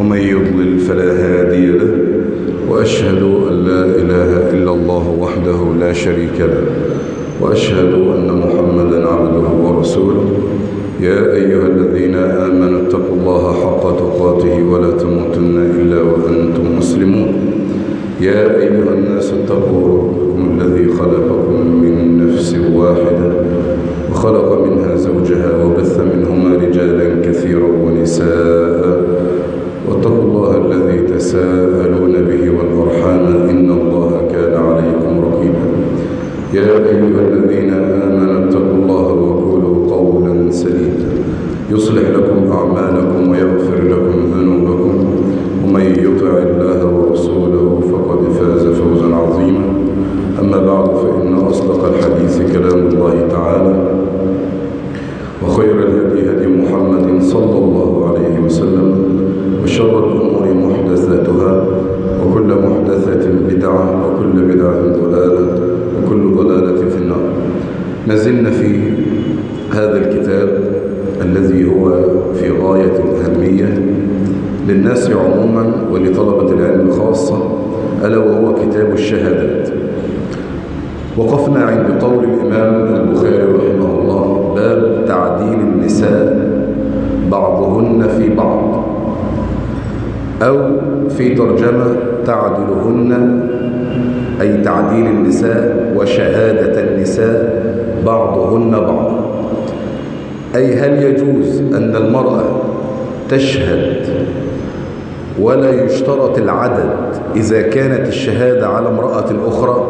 ومن يضلل فلا هادي له وأشهد أن لا إله إلا الله وحده لا شريك له وأشهد أن محمدا عبده ورسوله يا أيها الذين آمنوا اتقوا الله حق تقاته ولا تموتن إلا وأنتم مسلمون يا أيها الناس اتقوا ربكم الذي خلقكم من نفس واحدة وخلق منها زوجها وبث منهما رجالا كثيرا ونساء واتقوا الله الذي تساءلون به والأرحام إن الله كان عليكم رقيبا يا أيها الذين آمنوا اتقوا الله وقولوا قولا سديدا يصلح لكم أعمالكم ويغفر لكم ذنوبكم ومن يطع الله ورسوله فقد فاز فوزا عظيما أما بعد فإن أصدق الحديث كلام الله تعالى وخير الهدي هدي محمد صلى الله عليه وسلم وشر الأمور محدثاتها وكل محدثة بدعة وكل بدعة ضلالة وكل ضلالة في النار نزلنا في هذا الكتاب الذي هو في غاية الأهمية للناس عموما ولطلبة العلم خاصة ألا وهو كتاب الشهادات وقفنا عند قول الإمام البخاري رحمه الله باب تعديل النساء بعضهن في بعض أو في ترجمة تعدلهن أي تعديل النساء وشهادة النساء بعضهن بعض أي هل يجوز أن المرأة تشهد ولا يشترط العدد إذا كانت الشهادة على امرأة أخرى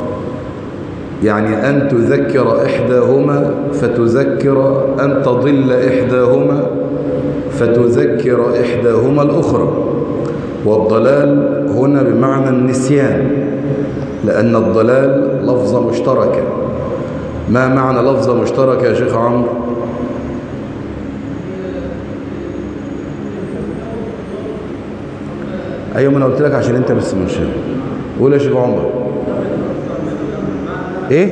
يعني أن تذكر إحداهما فتذكر أن تضل إحداهما فتذكر إحداهما الأخرى والضلال هنا بمعنى النسيان لأن الضلال لفظة مشتركة ما معنى لفظة مشتركة يا شيخ عمرو ايوه ما انا قلت لك عشان انت بس مش قول يا شيخ عمر ايه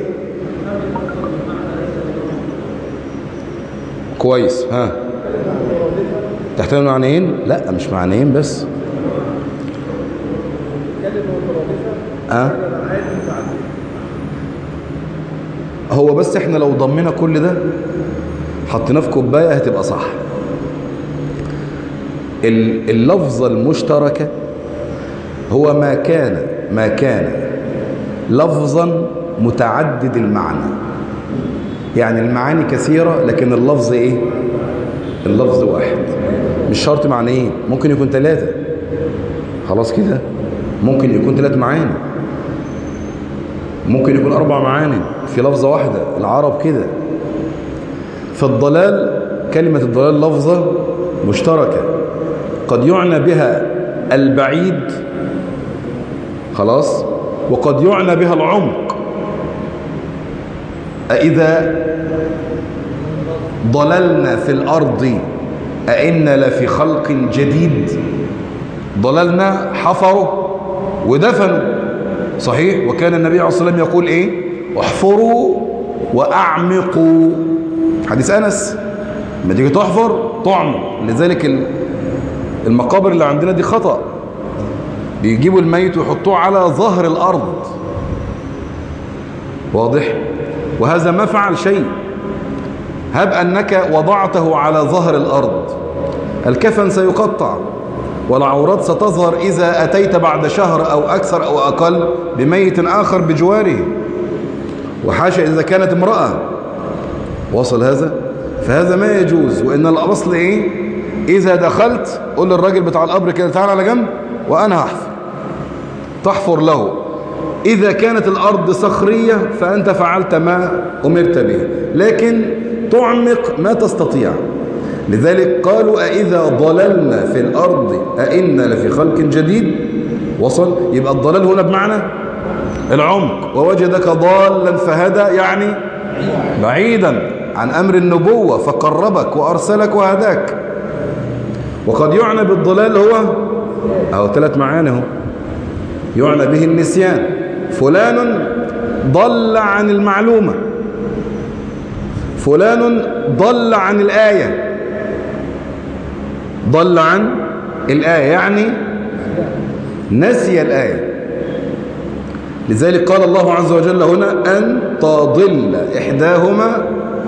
كويس ها تحتمل معنيين لا مش معنيين بس ها هو بس احنا لو ضمنا كل ده حطيناه في كوبايه هتبقى صح اللفظة المشتركة هو ما كان ما كان لفظا متعدد المعنى يعني المعاني كثيرة لكن اللفظ ايه اللفظ واحد مش شرط معنيين ممكن يكون ثلاثة خلاص كده ممكن يكون ثلاث معاني ممكن يكون أربع معاني في لفظة واحدة العرب كده فالضلال كلمة الضلال لفظة مشتركة قد يعنى بها البعيد خلاص وقد يعنى بها العمق أإذا ضللنا في الأرض أئنا لفي خلق جديد ضللنا حفروا ودفنوا صحيح وكان النبي عليه الصلاة والسلام يقول إيه احفروا وأعمقوا حديث أنس لما تيجي تحفر تعمق لذلك المقابر اللي عندنا دي خطأ بيجيبوا الميت ويحطوه على ظهر الأرض واضح وهذا ما فعل شيء هب أنك وضعته على ظهر الأرض الكفن سيقطع والعورات ستظهر إذا أتيت بعد شهر أو أكثر أو أقل بميت آخر بجواره وحاشا إذا كانت امرأة وصل هذا فهذا ما يجوز وإن الأصل إيه إذا دخلت قول للراجل بتاع القبر كده تعال على جنب وأنا هحفر تحفر له إذا كانت الأرض صخرية فأنت فعلت ما أمرت به لكن تعمق ما تستطيع لذلك قالوا أئذا ضللنا في الأرض أئنا لفي خلق جديد وصل يبقى الضلال هنا بمعنى العمق ووجدك ضالا فهدى يعني بعيدا عن أمر النبوة فقربك وأرسلك وهداك وقد يعنى بالضلال هو أو ثلاث معاني هو يعنى به النسيان فلان ضل عن المعلومة فلان ضل عن الآية ضل عن الآية يعني نسي الآية لذلك قال الله عز وجل هنا أن تضل إحداهما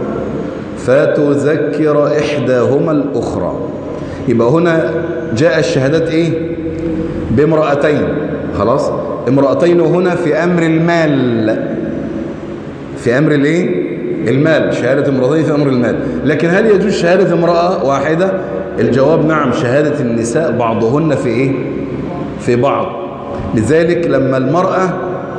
فتذكر إحداهما الأخرى يبقى هنا جاء الشهادات إيه بامرأتين خلاص امرأتين هنا في أمر المال في أمر الإيه المال شهادة امرأتين في أمر المال لكن هل يجوز شهادة امرأة واحدة الجواب نعم شهادة النساء بعضهن في إيه في بعض لذلك لما المرأة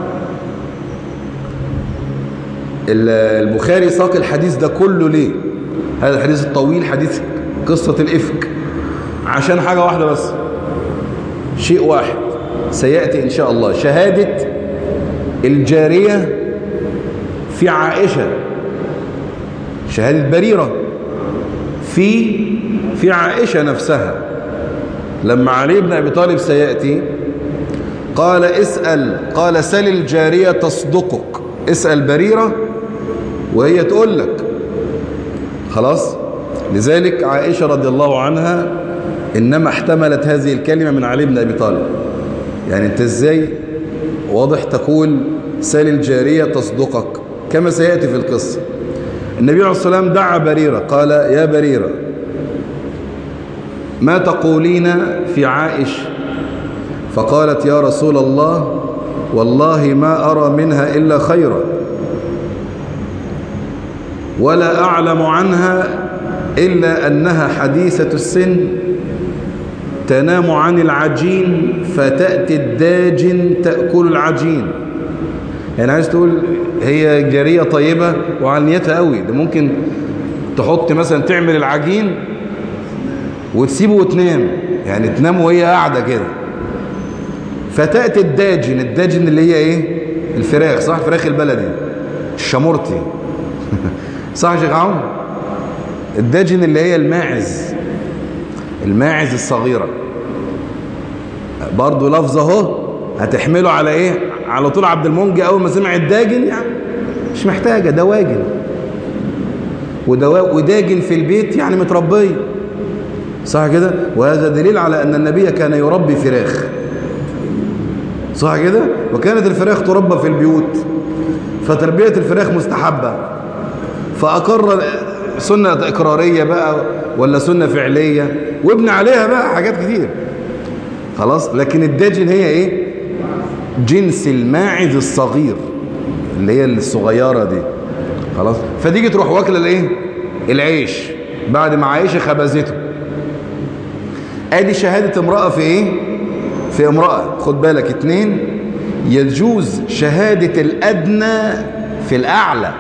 البخاري ساق الحديث ده كله ليه هذا الحديث الطويل حديث قصة الإفك عشان حاجة واحدة بس شيء واحد سيأتي إن شاء الله شهادة الجارية في عائشة شهادة بريرة في في عائشة نفسها لما علي بن أبي طالب سيأتي قال اسأل قال سل الجارية تصدقك اسأل بريرة وهي تقول لك خلاص لذلك عائشة رضي الله عنها إنما احتملت هذه الكلمة من علي بن أبي طالب يعني أنت إزاي واضح تقول سال الجارية تصدقك كما سيأتي في القصة النبي عليه الصلاة والسلام دعا بريرة قال يا بريرة ما تقولين في عائش فقالت يا رسول الله والله ما أرى منها إلا خيرا ولا أعلم عنها إلا أنها حديثة السن تنام عن العجين فتأتي الداجن تأكل العجين يعني عايز تقول هي جارية طيبة وعلى نيتها قوي ده ممكن تحط مثلا تعمل العجين وتسيبه وتنام يعني تنام وهي قاعدة كده فتأتي الداجن الداجن اللي هي ايه الفراخ صح فراخ البلدي الشمورتي صح يا شيخ عمرو الداجن اللي هي الماعز الماعز الصغيرة برضو لفظ اهو هتحمله على ايه على طول عبد المنجي اول ما سمع الداجن يعني مش محتاجة دواجن ودوا وداجن في البيت يعني متربيه صح كده وهذا دليل على أن النبي كان يربي فراخ صح كده وكانت الفراخ تربى في البيوت فتربية الفراخ مستحبة فأقر سنة إقرارية بقى ولا سنة فعلية وابن عليها بقى حاجات كتير خلاص لكن الداجن هي ايه جنس الماعز الصغير اللي هي الصغيرة دي خلاص فتيجي تروح واكله الايه العيش بعد ما عايشه خبزته ادي شهادة امرأة في ايه في امرأة خد بالك اتنين يجوز شهادة الادنى في الاعلى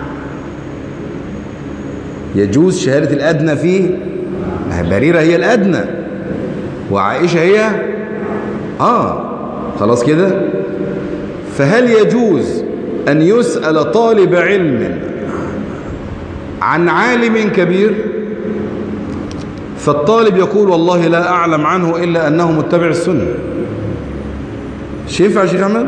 يجوز شهادة الادنى في بريرة هي الادنى وعائشة هي اه خلاص كده فهل يجوز أن يسأل طالب علم عن عالم كبير فالطالب يقول والله لا أعلم عنه إلا أنه متبع السنة شايف يا شيخ أحمد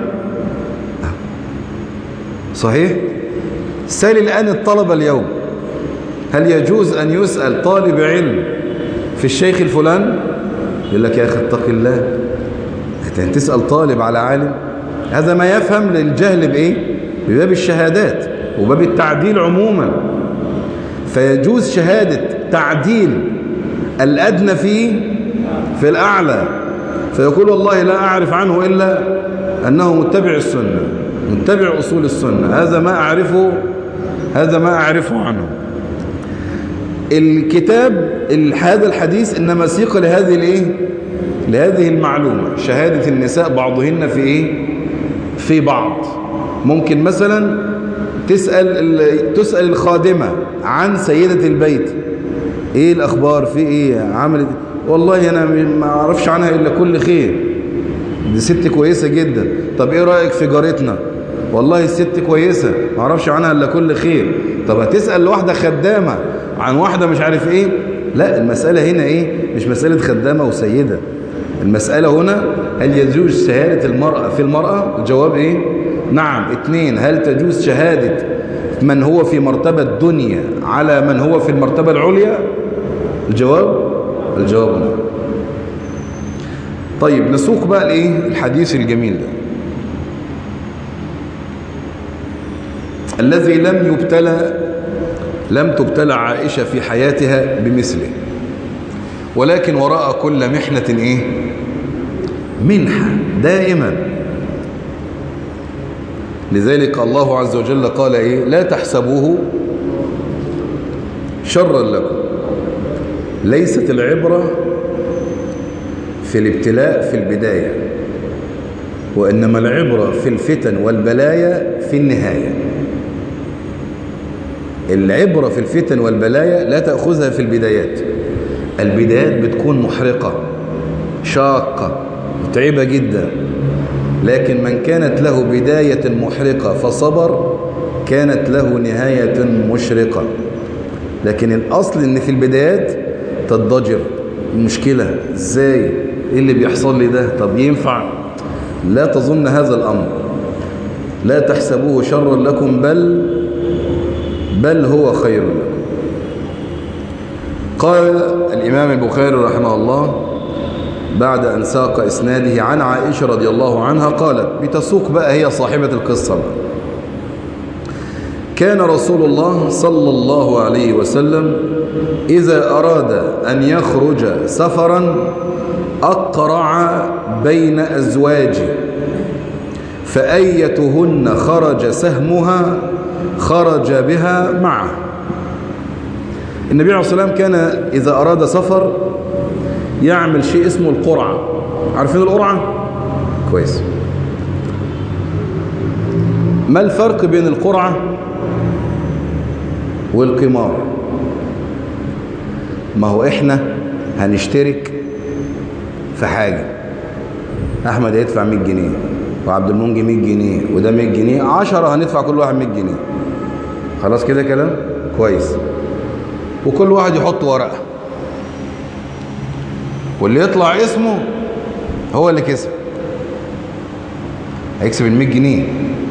صحيح سال الآن الطلبة اليوم هل يجوز أن يسأل طالب علم في الشيخ الفلان يقول لك يا أخي اتق الله تسأل طالب على عالم هذا ما يفهم للجهل بإيه بباب الشهادات وباب التعديل عموما فيجوز شهادة تعديل الأدنى فيه في الأعلى فيقول والله لا أعرف عنه إلا أنه متبع السنة متبع أصول السنة هذا ما أعرفه هذا ما أعرفه عنه الكتاب هذا الحديث إنما سيق لهذه الإيه لهذه المعلومة شهادة النساء بعضهن في إيه في بعض ممكن مثلا تسأل تسأل الخادمة عن سيدة البيت ايه الاخبار في ايه عملت والله انا ما اعرفش عنها الا كل خير دي ست كويسة جدا طب ايه رأيك في جارتنا والله الست كويسة ما اعرفش عنها الا كل خير طب هتسأل واحدة خدامة عن واحدة مش عارف ايه لا المسألة هنا ايه مش مسألة خدامة وسيدة المسألة هنا هل يجوز شهادة المرأة في المرأة الجواب ايه نعم اثنين هل تجوز شهادة من هو في مرتبة الدنيا على من هو في المرتبة العليا الجواب الجواب نعم طيب نسوق بقى الايه الحديث الجميل ده الذي لم يبتلى لم تبتلى عائشة في حياتها بمثله ولكن وراء كل محنة ايه منحة دائما لذلك الله عز وجل قال ايه لا تحسبوه شرا لكم ليست العبرة في الابتلاء في البداية وإنما العبرة في الفتن والبلايا في النهاية العبرة في الفتن والبلايا لا تأخذها في البدايات البدايات بتكون محرقة شاقة متعبة جدا لكن من كانت له بداية محرقة فصبر كانت له نهاية مشرقة لكن الأصل ان في البدايات تضجر المشكلة ازاي ايه اللي بيحصل لي ده طب ينفع لا تظن هذا الأمر لا تحسبوه شرا لكم بل بل هو خير لكم قال الإمام البخاري رحمه الله بعد أن ساق إسناده عن عائشة رضي الله عنها قالت بتسوق بقى هي صاحبة القصة بقى كان رسول الله صلى الله عليه وسلم إذا أراد أن يخرج سفرا أقرع بين أزواجه فأيتهن خرج سهمها خرج بها معه النبي عليه الصلاة والسلام كان إذا أراد سفر يعمل شيء اسمه القرعة عارفين القرعة؟ كويس ما الفرق بين القرعة والقمار ما هو احنا هنشترك في حاجة احمد هيدفع 100 جنيه وعبد المنجي 100 جنيه وده 100 جنيه 10 هندفع كل واحد 100 جنيه خلاص كده كلام كويس وكل واحد يحط ورقة واللي يطلع اسمه هو اللي كسب هيكسب ال 100 جنيه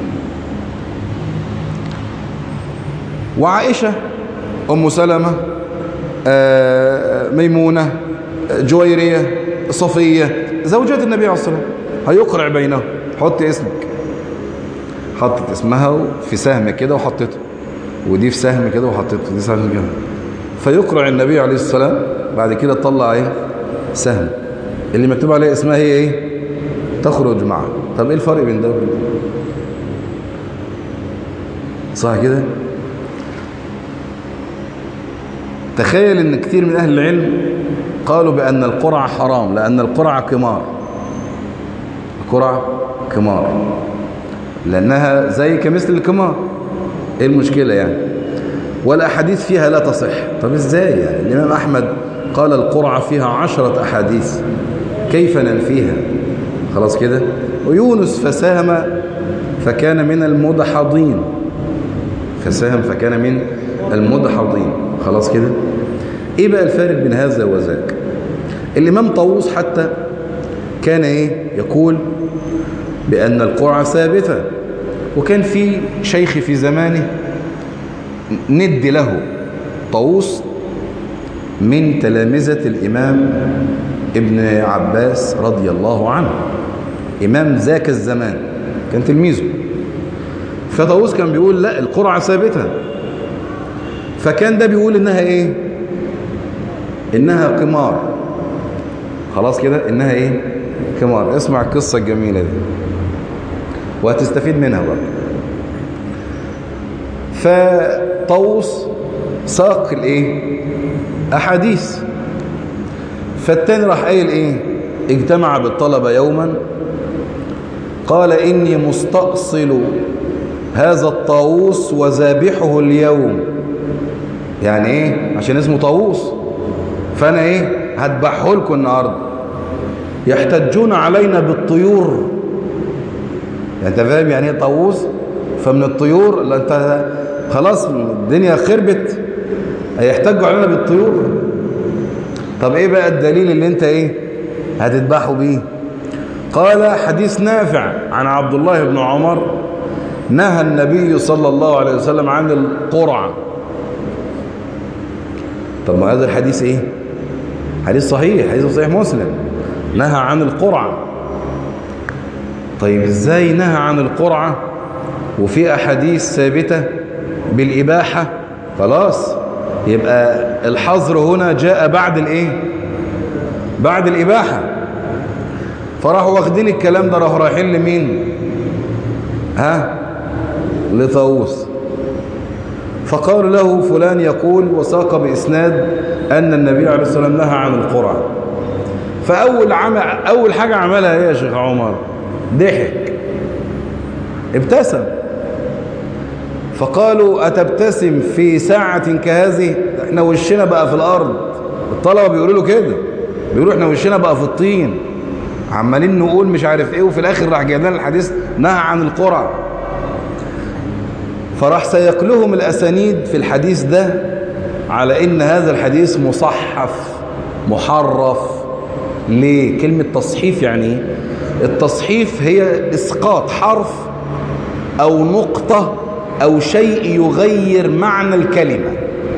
وعائشة أم سلمة ميمونة جويرية صفية زوجات النبي عليه الصلاة والسلام هيقرع بينهم حط اسمك حطت اسمها في سهم كده وحطته ودي في سهم كده وحطته دي سهم كده فيقرع النبي عليه السلام بعد كده تطلع ايه سهم اللي مكتوب عليه اسمها هي ايه تخرج معه طب ايه الفرق بين ده وبين ده صح كده تخيل ان كثير من اهل العلم قالوا بان القرعه حرام لان القرعه قمار القرعه قمار لانها زي كمثل القمار ايه المشكله يعني والاحاديث فيها لا تصح طب ازاي يعني الامام احمد قال القرعه فيها عشرة احاديث كيف ننفيها خلاص كده ويونس فساهم فكان من المدحضين فساهم فكان من المدحضين خلاص كده ايه بقى الفارق بين هذا وذاك الامام طاووس حتى كان ايه يقول بان القرعه ثابته وكان في شيخ في زمانه ند له طاووس من تلامذة الإمام ابن عباس رضي الله عنه إمام ذاك الزمان كان تلميذه فطاووس كان بيقول لا القرعة ثابتة فكان ده بيقول إنها إيه إنها قمار خلاص كده إنها إيه قمار اسمع القصة الجميلة دي وهتستفيد منها بقى فطوس ساق الايه احاديث فالتاني راح قايل ايه اجتمع بالطلبة يوما قال اني مستأصل هذا الطاووس وذابحه اليوم يعني ايه عشان اسمه طاووس فانا ايه هذبحه لكم النهارده يحتجون علينا بالطيور يعني انت فاهم يعني ايه طاووس فمن الطيور لا انت خلاص الدنيا خربت هيحتاجوا علينا بالطيور طب ايه بقى الدليل اللي انت ايه هتذبحوا بيه قال حديث نافع عن عبد الله بن عمر نهى النبي صلى الله عليه وسلم عن القرعة طب ما هذا الحديث ايه حديث صحيح حديث صحيح مسلم نهى عن القرعة طيب ازاي نهى عن القرعة وفي أحاديث ثابتة بالإباحة خلاص يبقى الحظر هنا جاء بعد الايه بعد الإباحة فراحوا واخدين الكلام ده راحوا رايحين لمين ها لطاووس فقال له فلان يقول وساق بإسناد أن النبي عليه الصلاة والسلام نهى عن القرعة فأول عمل أول حاجة عملها ايه يا شيخ عمر ضحك ابتسم فقالوا أتبتسم في ساعة كهذه احنا وشنا بقى في الأرض الطلبة بيقولوا له كده بيقولوا احنا وشنا بقى في الطين عمالين نقول مش عارف ايه وفي الاخر راح جايب لنا الحديث نهى عن القرع فراح سيق لهم الاسانيد في الحديث ده على ان هذا الحديث مصحف محرف ليه كلمة تصحيف يعني ايه التصحيف هي اسقاط حرف او نقطة او شيء يغير معنى الكلمة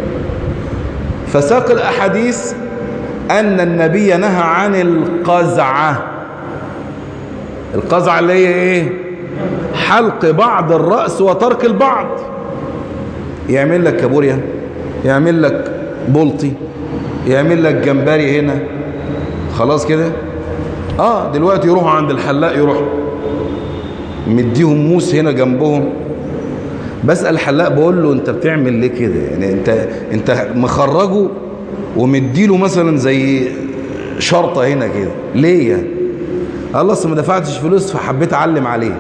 فساق الاحاديث ان النبي نهى عن القزعة القزعة اللي هي ايه حلق بعض الرأس وترك البعض يعمل لك كابوريا يعمل لك بلطي يعمل لك جمبري هنا خلاص كده اه دلوقتي يروحوا عند الحلاق يروحوا مديهم موس هنا جنبهم بسأل الحلاق بقول له انت بتعمل ليه كده يعني انت انت مخرجه ومديله مثلا زي شرطة هنا كده ليه يعني الله اصل ما دفعتش فلوس فحبيت اعلم عليه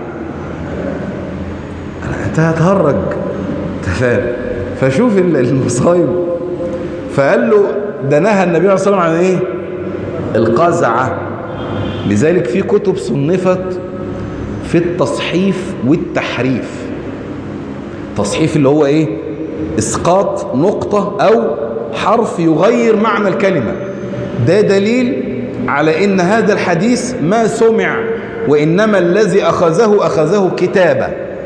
انت هتهرج فاهم فشوف المصايب فقال له ده نهى النبي عليه الصلاه والسلام عن ايه القزعه لذلك في كتب صنفت في التصحيف والتحريف تصحيف اللي هو ايه اسقاط نقطه او حرف يغير معنى الكلمه ده دليل على ان هذا الحديث ما سمع وانما الذي اخذه اخذه كتابه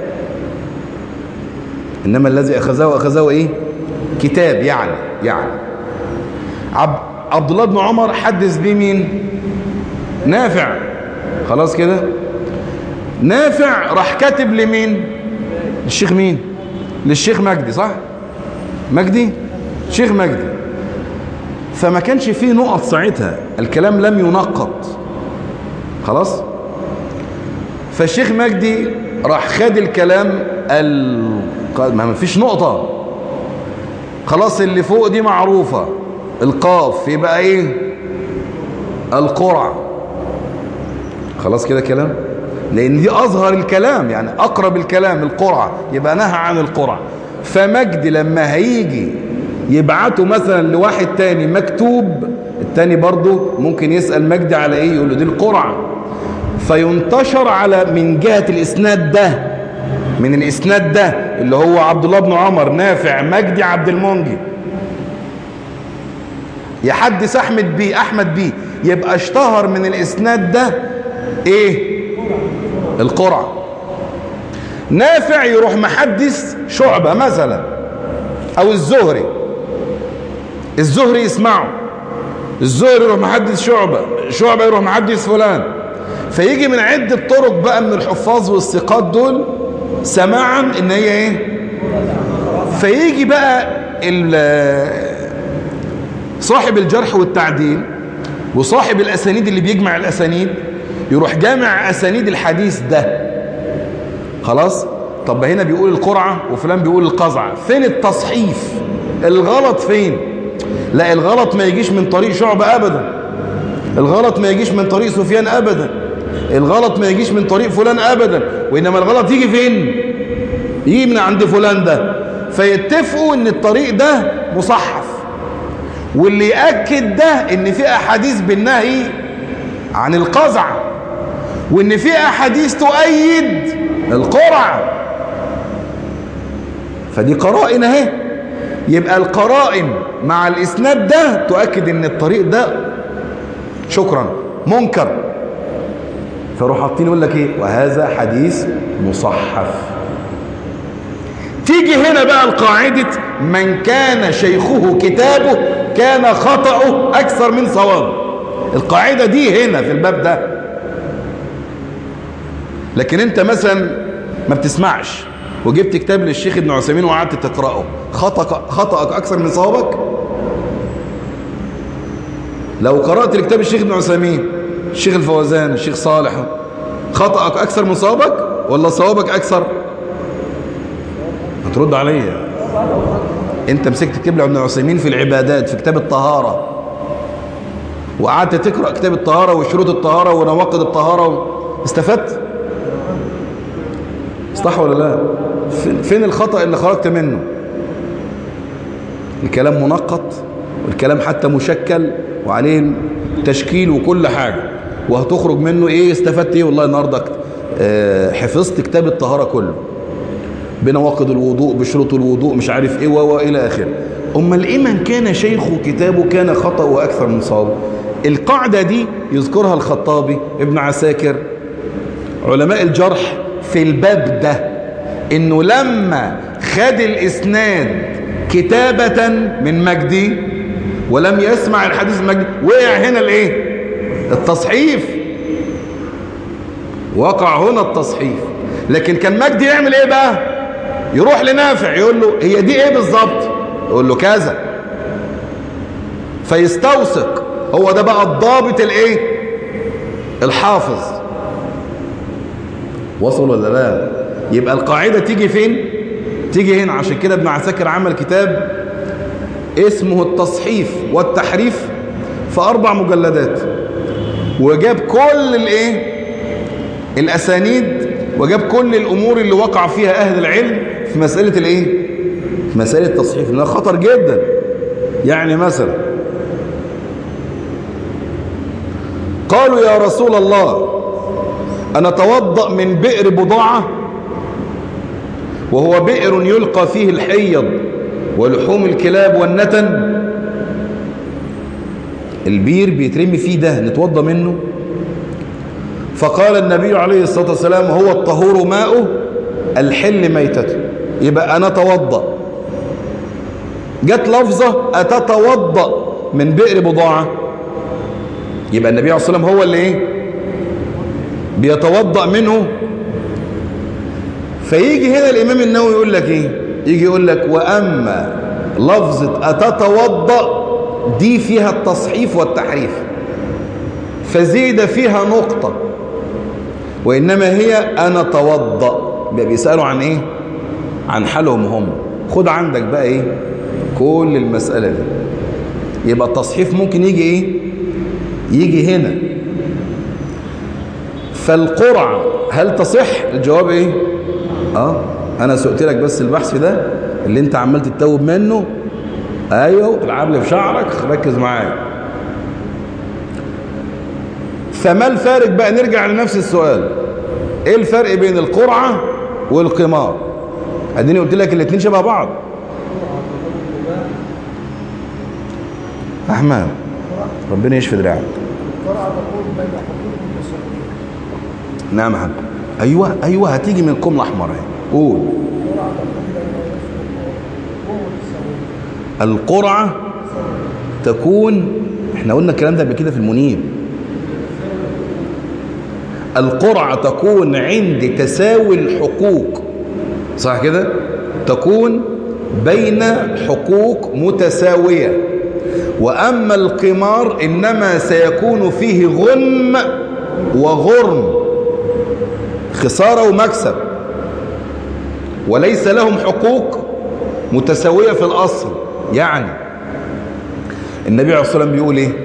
إنما الذي أخذه أخذه إيه كتاب يعني يعني عب عبد الله بن عمر حدث بيه مين نافع خلاص كده نافع راح كاتب لمين الشيخ مين للشيخ مجدي صح مجدي شيخ مجدي فما كانش فيه نقط ساعتها الكلام لم ينقط خلاص فالشيخ مجدي راح خد الكلام ال... ما فيش نقطة خلاص اللي فوق دي معروفة القاف يبقى ايه القرع خلاص كده كلام لان دي اظهر الكلام يعني اقرب الكلام القرعة يبقى نهى عن القرع فمجدي لما هيجي يبعته مثلا لواحد تاني مكتوب التاني برضه ممكن يسأل مجدي على ايه يقول له دي القرعة فينتشر على من جهة الاسناد ده من الاسناد ده اللي هو عبد الله بن عمر نافع مجدي عبد المنجي يحدث احمد بيه احمد بيه يبقى اشتهر من الاسناد ده ايه القرعه نافع يروح محدث شعبه مثلا او الزهري الزهري يسمعه الزهري يروح محدث شعبه شعبه يروح محدث فلان فيجي من عده طرق بقى من الحفاظ والثقات دول سماعا ان هي ايه فيجي بقى صاحب الجرح والتعديل وصاحب الاسانيد اللي بيجمع الاسانيد يروح جامع اسانيد الحديث ده خلاص طب هنا بيقول القرعة وفلان بيقول القزعة فين التصحيف الغلط فين لا الغلط ما يجيش من طريق شعبة ابدا الغلط ما يجيش من طريق سفيان ابدا الغلط ما يجيش من طريق فلان ابدا وانما الغلط يجي فين يجي من عند فلان ده فيتفقوا ان الطريق ده مصحف واللي يأكد ده ان في احاديث بالنهي عن القزع وان في احاديث تؤيد القرع فدي قرائن اهي يبقى القرائن مع الاسناد ده تؤكد ان الطريق ده شكرا منكر فيروح حاطين يقول لك ايه وهذا حديث مصحف تيجي هنا بقى القاعدة من كان شيخه كتابه كان خطأه أكثر من صوابه القاعدة دي هنا في الباب ده لكن انت مثلا ما بتسمعش وجبت كتاب للشيخ ابن عثيمين وقعدت تقرأه خطأك, خطأك أكثر من صوابك لو قرأت لكتاب الشيخ ابن عثيمين الشيخ الفوزان الشيخ صالح خطأك أكثر من صوابك ولا صوابك أكثر هترد عليا انت مسكت كتاب ابن عثيمين في العبادات في كتاب الطهارة وقعدت تقرأ كتاب الطهارة وشروط الطهارة ونواقض الطهارة استفدت صح ولا لا فين الخطأ اللي خرجت منه الكلام منقط والكلام حتى مشكل وعليه تشكيل وكل حاجة وهتخرج منه ايه استفدت ايه والله النهاردة اه حفظت كتاب الطهارة كله بنواقض الوضوء بشروط الوضوء مش عارف ايه والى اخره امال ايه من كان شيخه كتابه كان خطأ واكثر من صواب القاعدة دي يذكرها الخطابي ابن عساكر علماء الجرح في الباب ده انه لما خد الاسناد كتابة من مجدي ولم يسمع الحديث المجدي وقع هنا الايه التصحيف وقع هنا التصحيف لكن كان مجدي يعمل ايه بقى يروح لنافع يقول له هي دي ايه بالظبط يقول له كذا فيستوثق هو ده بقى الضابط الايه الحافظ وصل ولا لا يبقى القاعدة تيجي فين تيجي هنا عشان كده ابن عساكر عمل كتاب اسمه التصحيف والتحريف في اربع مجلدات وجاب كل الايه الاسانيد وجاب كل الامور اللي وقع فيها اهل العلم في مسألة الايه في مسألة التصحيف لانها خطر جدا يعني مثلا قالوا يا رسول الله أنا توضأ من بئر بضاعة وهو بئر يلقى فيه الحيض ولحوم الكلاب والنتن البير بيترمي فيه ده نتوضى منه فقال النبي عليه الصلاة والسلام هو الطهور ماؤه الحل ميتته يبقى أنا توضأ جت لفظة أتتوضأ من بئر بضاعة يبقى النبي عليه الصلاة والسلام هو اللي ايه بيتوضأ منه فيجي هنا الإمام النووي يقول لك ايه يجي يقول لك وأما لفظة أتتوضأ دي فيها التصحيف والتحريف فزيد فيها نقطة وإنما هي أنا توضأ بيسألوا عن إيه عن حالهم هم خد عندك بقى إيه كل المسألة دي يبقى التصحيف ممكن يجي إيه يجي هنا فالقرعة هل تصح الجواب إيه آه أنا سئت لك بس البحث ده اللي أنت عمال تتوب منه أيوه العب لي في شعرك ركز معايا فما الفارق بقى نرجع لنفس السؤال ايه الفرق بين القرعة والقمار اديني قلت لك الاثنين شبه بعض احمد ربنا يشفي دراعك نعم يا حبيبي ايوه ايوه هتيجي من الكم الاحمر اهي قول القرعة تكون احنا قلنا الكلام ده قبل كده في المنيب القرعة تكون عند تساوي الحقوق صح كده تكون بين حقوق متساوية وأما القمار إنما سيكون فيه غنم وغرم خسارة ومكسب وليس لهم حقوق متساوية في الأصل يعني النبي عليه الصلاة والسلام بيقول إيه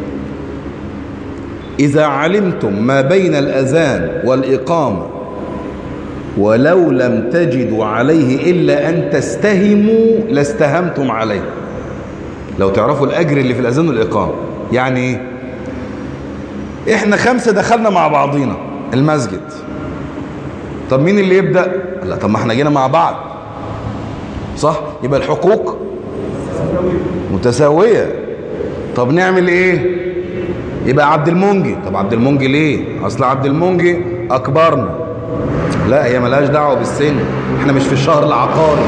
إذا علمتم ما بين الأذان والإقامة ولو لم تجدوا عليه إلا أن تستهموا لاستهمتم عليه لو تعرفوا الأجر اللي في الأذان والإقامة يعني إيه إحنا خمسة دخلنا مع بعضينا المسجد طب مين اللي يبدأ لا طب ما احنا جينا مع بعض صح يبقى الحقوق متساوية طب نعمل ايه يبقى عبد المنجي طب عبد المنجي ليه اصل عبد المنجي اكبرنا لا هي ملهاش دعوه بالسن احنا مش في الشهر العقاري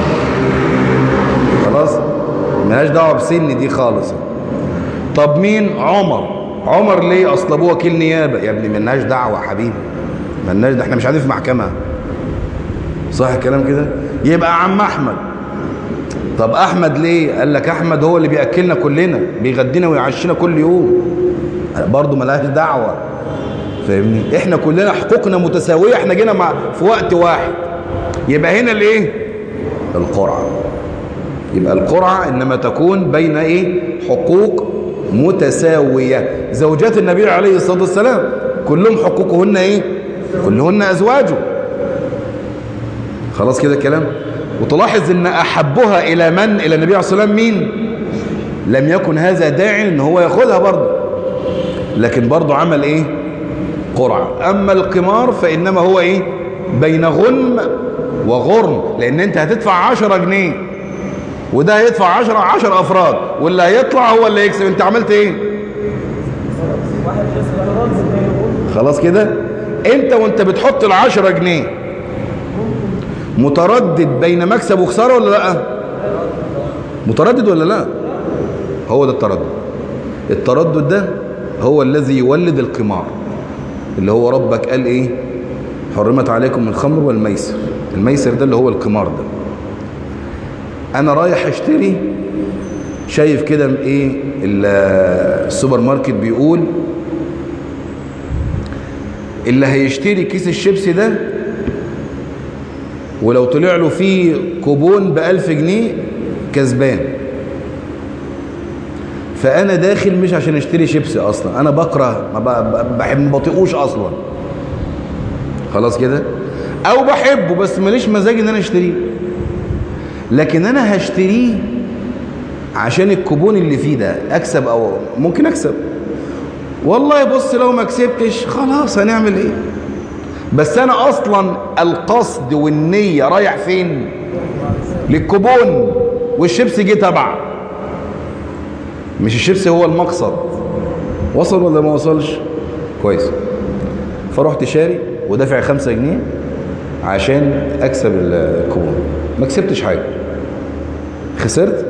خلاص ملهاش دعوه بسن دي خالص طب مين عمر عمر ليه اصل ابوه وكيل نيابه يا ابني ملناش دعوه يا حبيبي ملناش ده احنا مش قاعدين في محكمه صح الكلام كده يبقى عم احمد طب احمد ليه قال لك احمد هو اللي بياكلنا كلنا بيغدينا ويعشينا كل يوم برضه ملهاش دعوه فاهمني احنا كلنا حقوقنا متساويه احنا جينا مع في وقت واحد يبقى هنا الايه القرعه يبقى القرعه انما تكون بين ايه حقوق متساويه زوجات النبي عليه الصلاه والسلام كلهم حقوقهن ايه كلهن ازواجه خلاص كده الكلام وتلاحظ ان احبها الى من الى النبي عليه الصلاه والسلام مين لم يكن هذا داعي ان هو ياخذها برضه لكن برضه عمل ايه قرعه اما القمار فانما هو ايه بين غنم وغرم لان انت هتدفع 10 جنيه وده هيدفع 10 10 افراد واللي هيطلع هو اللي يكسب انت عملت ايه خلاص كده انت وانت بتحط ال10 جنيه متردد بين مكسب وخساره ولا لا متردد ولا لا هو ده التردد التردد ده هو الذي يولد القمار اللي هو ربك قال ايه حرمت عليكم الخمر والميسر الميسر ده اللي هو القمار ده انا رايح اشتري شايف كده ايه السوبر ماركت بيقول اللي هيشتري كيس الشيبسي ده ولو طلع له فيه كوبون بألف جنيه كسبان فأنا داخل مش عشان اشتري شيبسي أصلا أنا بكره ما بحب ما بطيقوش أصلا خلاص كده أو بحبه بس ماليش مزاج إن أنا اشتريه لكن أنا هشتريه عشان الكوبون اللي فيه ده أكسب أو ممكن أكسب والله بص لو ما كسبتش خلاص هنعمل إيه بس انا اصلا القصد والنية رايح فين للكوبون والشيبس جه تبع مش الشيبس هو المقصد وصل ولا ما وصلش كويس فرحت شاري ودافع خمسة جنيه عشان اكسب الكوبون ما كسبتش حاجة خسرت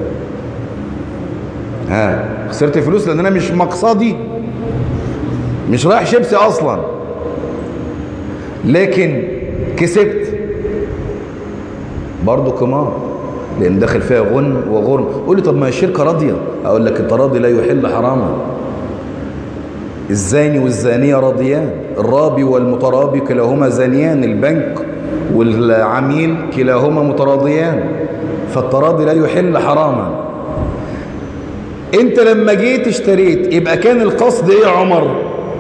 ها خسرت فلوس لان انا مش مقصدي مش رايح شيبسي اصلا لكن كسبت برضه قمار لان داخل فيها غن وغرم قول لي طب ما الشركه راضيه اقول لك التراضي لا يحل حراما الزاني والزانيه راضيان الرابي والمترابي كلاهما زانيان البنك والعميل كلاهما متراضيان فالتراضي لا يحل حراما انت لما جيت اشتريت يبقى كان القصد ايه يا عمر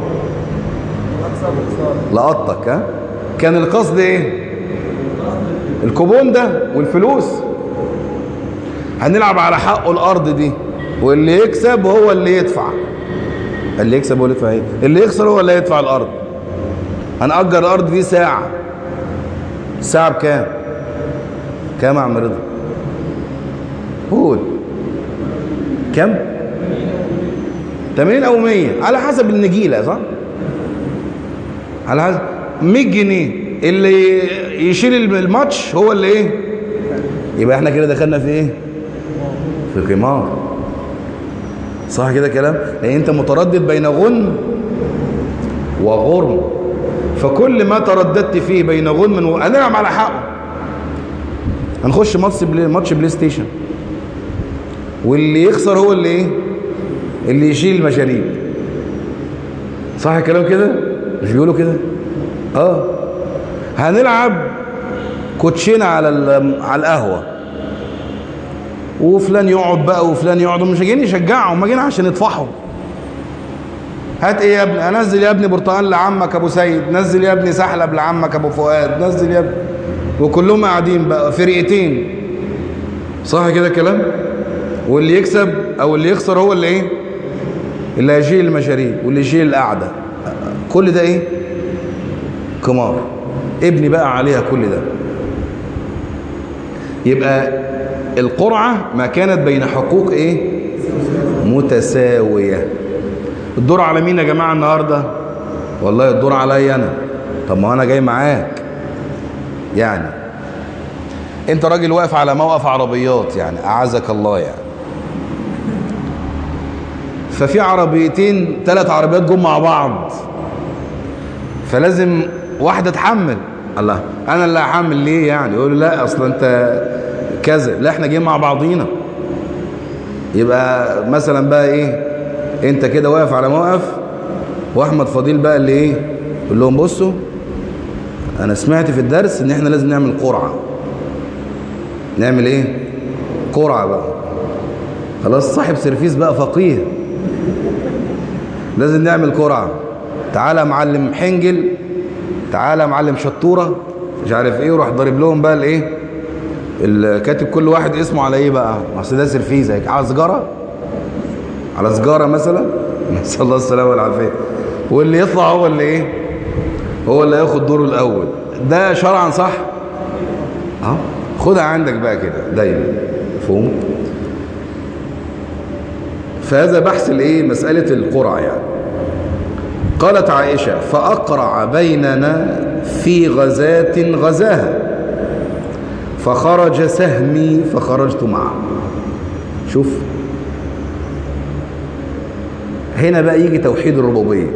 لقطك ها كان القصد ايه الكوبون ده والفلوس هنلعب على حقه الارض دي واللي يكسب هو اللي يدفع اللي يكسب هو اللي يدفع ايه اللي يخسر هو اللي يدفع الارض هنأجر الارض دي ساعة الساعة بكام كام يا عم رضا قول كام 80 او 100 على حسب النجيلة صح على حسب 100 جنيه اللي يشيل الماتش هو اللي ايه يبقى احنا كده دخلنا في ايه في قمار صح كده كلام لان انت متردد بين غن وغرم فكل ما ترددت فيه بين غنم و... هنلعب على حقه هنخش ماتش بلاي ماتش بلاي ستيشن واللي يخسر هو اللي ايه اللي يشيل المشاريب صح الكلام كده مش بيقولوا كده اه هنلعب كوتشينه على على القهوه وفلان يقعد بقى وفلان يقعد ومش جايين يشجعهم ما جايين عشان يطفحوا هات ايه يا ابني انزل يا ابني برتقال لعمك ابو سيد نزل يا ابني سحلب لعمك ابو فؤاد نزل يا ابني وكلهم قاعدين بقى فرقتين صح كده الكلام واللي يكسب او اللي يخسر هو اللي ايه اللي هيشيل المشاريب واللي يشيل القعده كل ده ايه قمار ابني بقى عليها كل ده يبقى القرعة ما كانت بين حقوق ايه متساوية الدور على مين يا جماعة النهاردة والله الدور عليا انا طب ما انا جاي معاك يعني انت راجل واقف على موقف عربيات يعني اعزك الله يعني ففي عربيتين ثلاث عربيات جم مع بعض فلازم واحدة تحمل الله انا اللي هحمل ليه يعني يقول له لا اصلا انت كذا لا احنا جايين مع بعضينا يبقى مثلا بقى ايه انت كده واقف على موقف واحمد فضيل بقى اللي ايه يقول لهم بصوا انا سمعت في الدرس ان احنا لازم نعمل قرعه نعمل ايه قرعه بقى خلاص صاحب سيرفيس بقى فقيه لازم نعمل قرعه تعالى يا معلم حنجل تعالى يا معلم شطوره مش عارف ايه وراح ضارب لهم بقى الايه كاتب كل واحد اسمه على ايه بقى اصل ده سيرفيس هيك على سجاره على سجاره مثلا نسال الله السلامه والعافيه واللي يطلع هو اللي ايه هو اللي هياخد دوره الاول ده شرعا صح اه خدها عندك بقى كده دايما مفهوم فهذا بحث الايه مساله القرعه يعني قالت عائشه فاقرع بيننا في غزاه غزاها فخرج سهمي فخرجت معه شوف هنا بقى يجي توحيد الربوبيه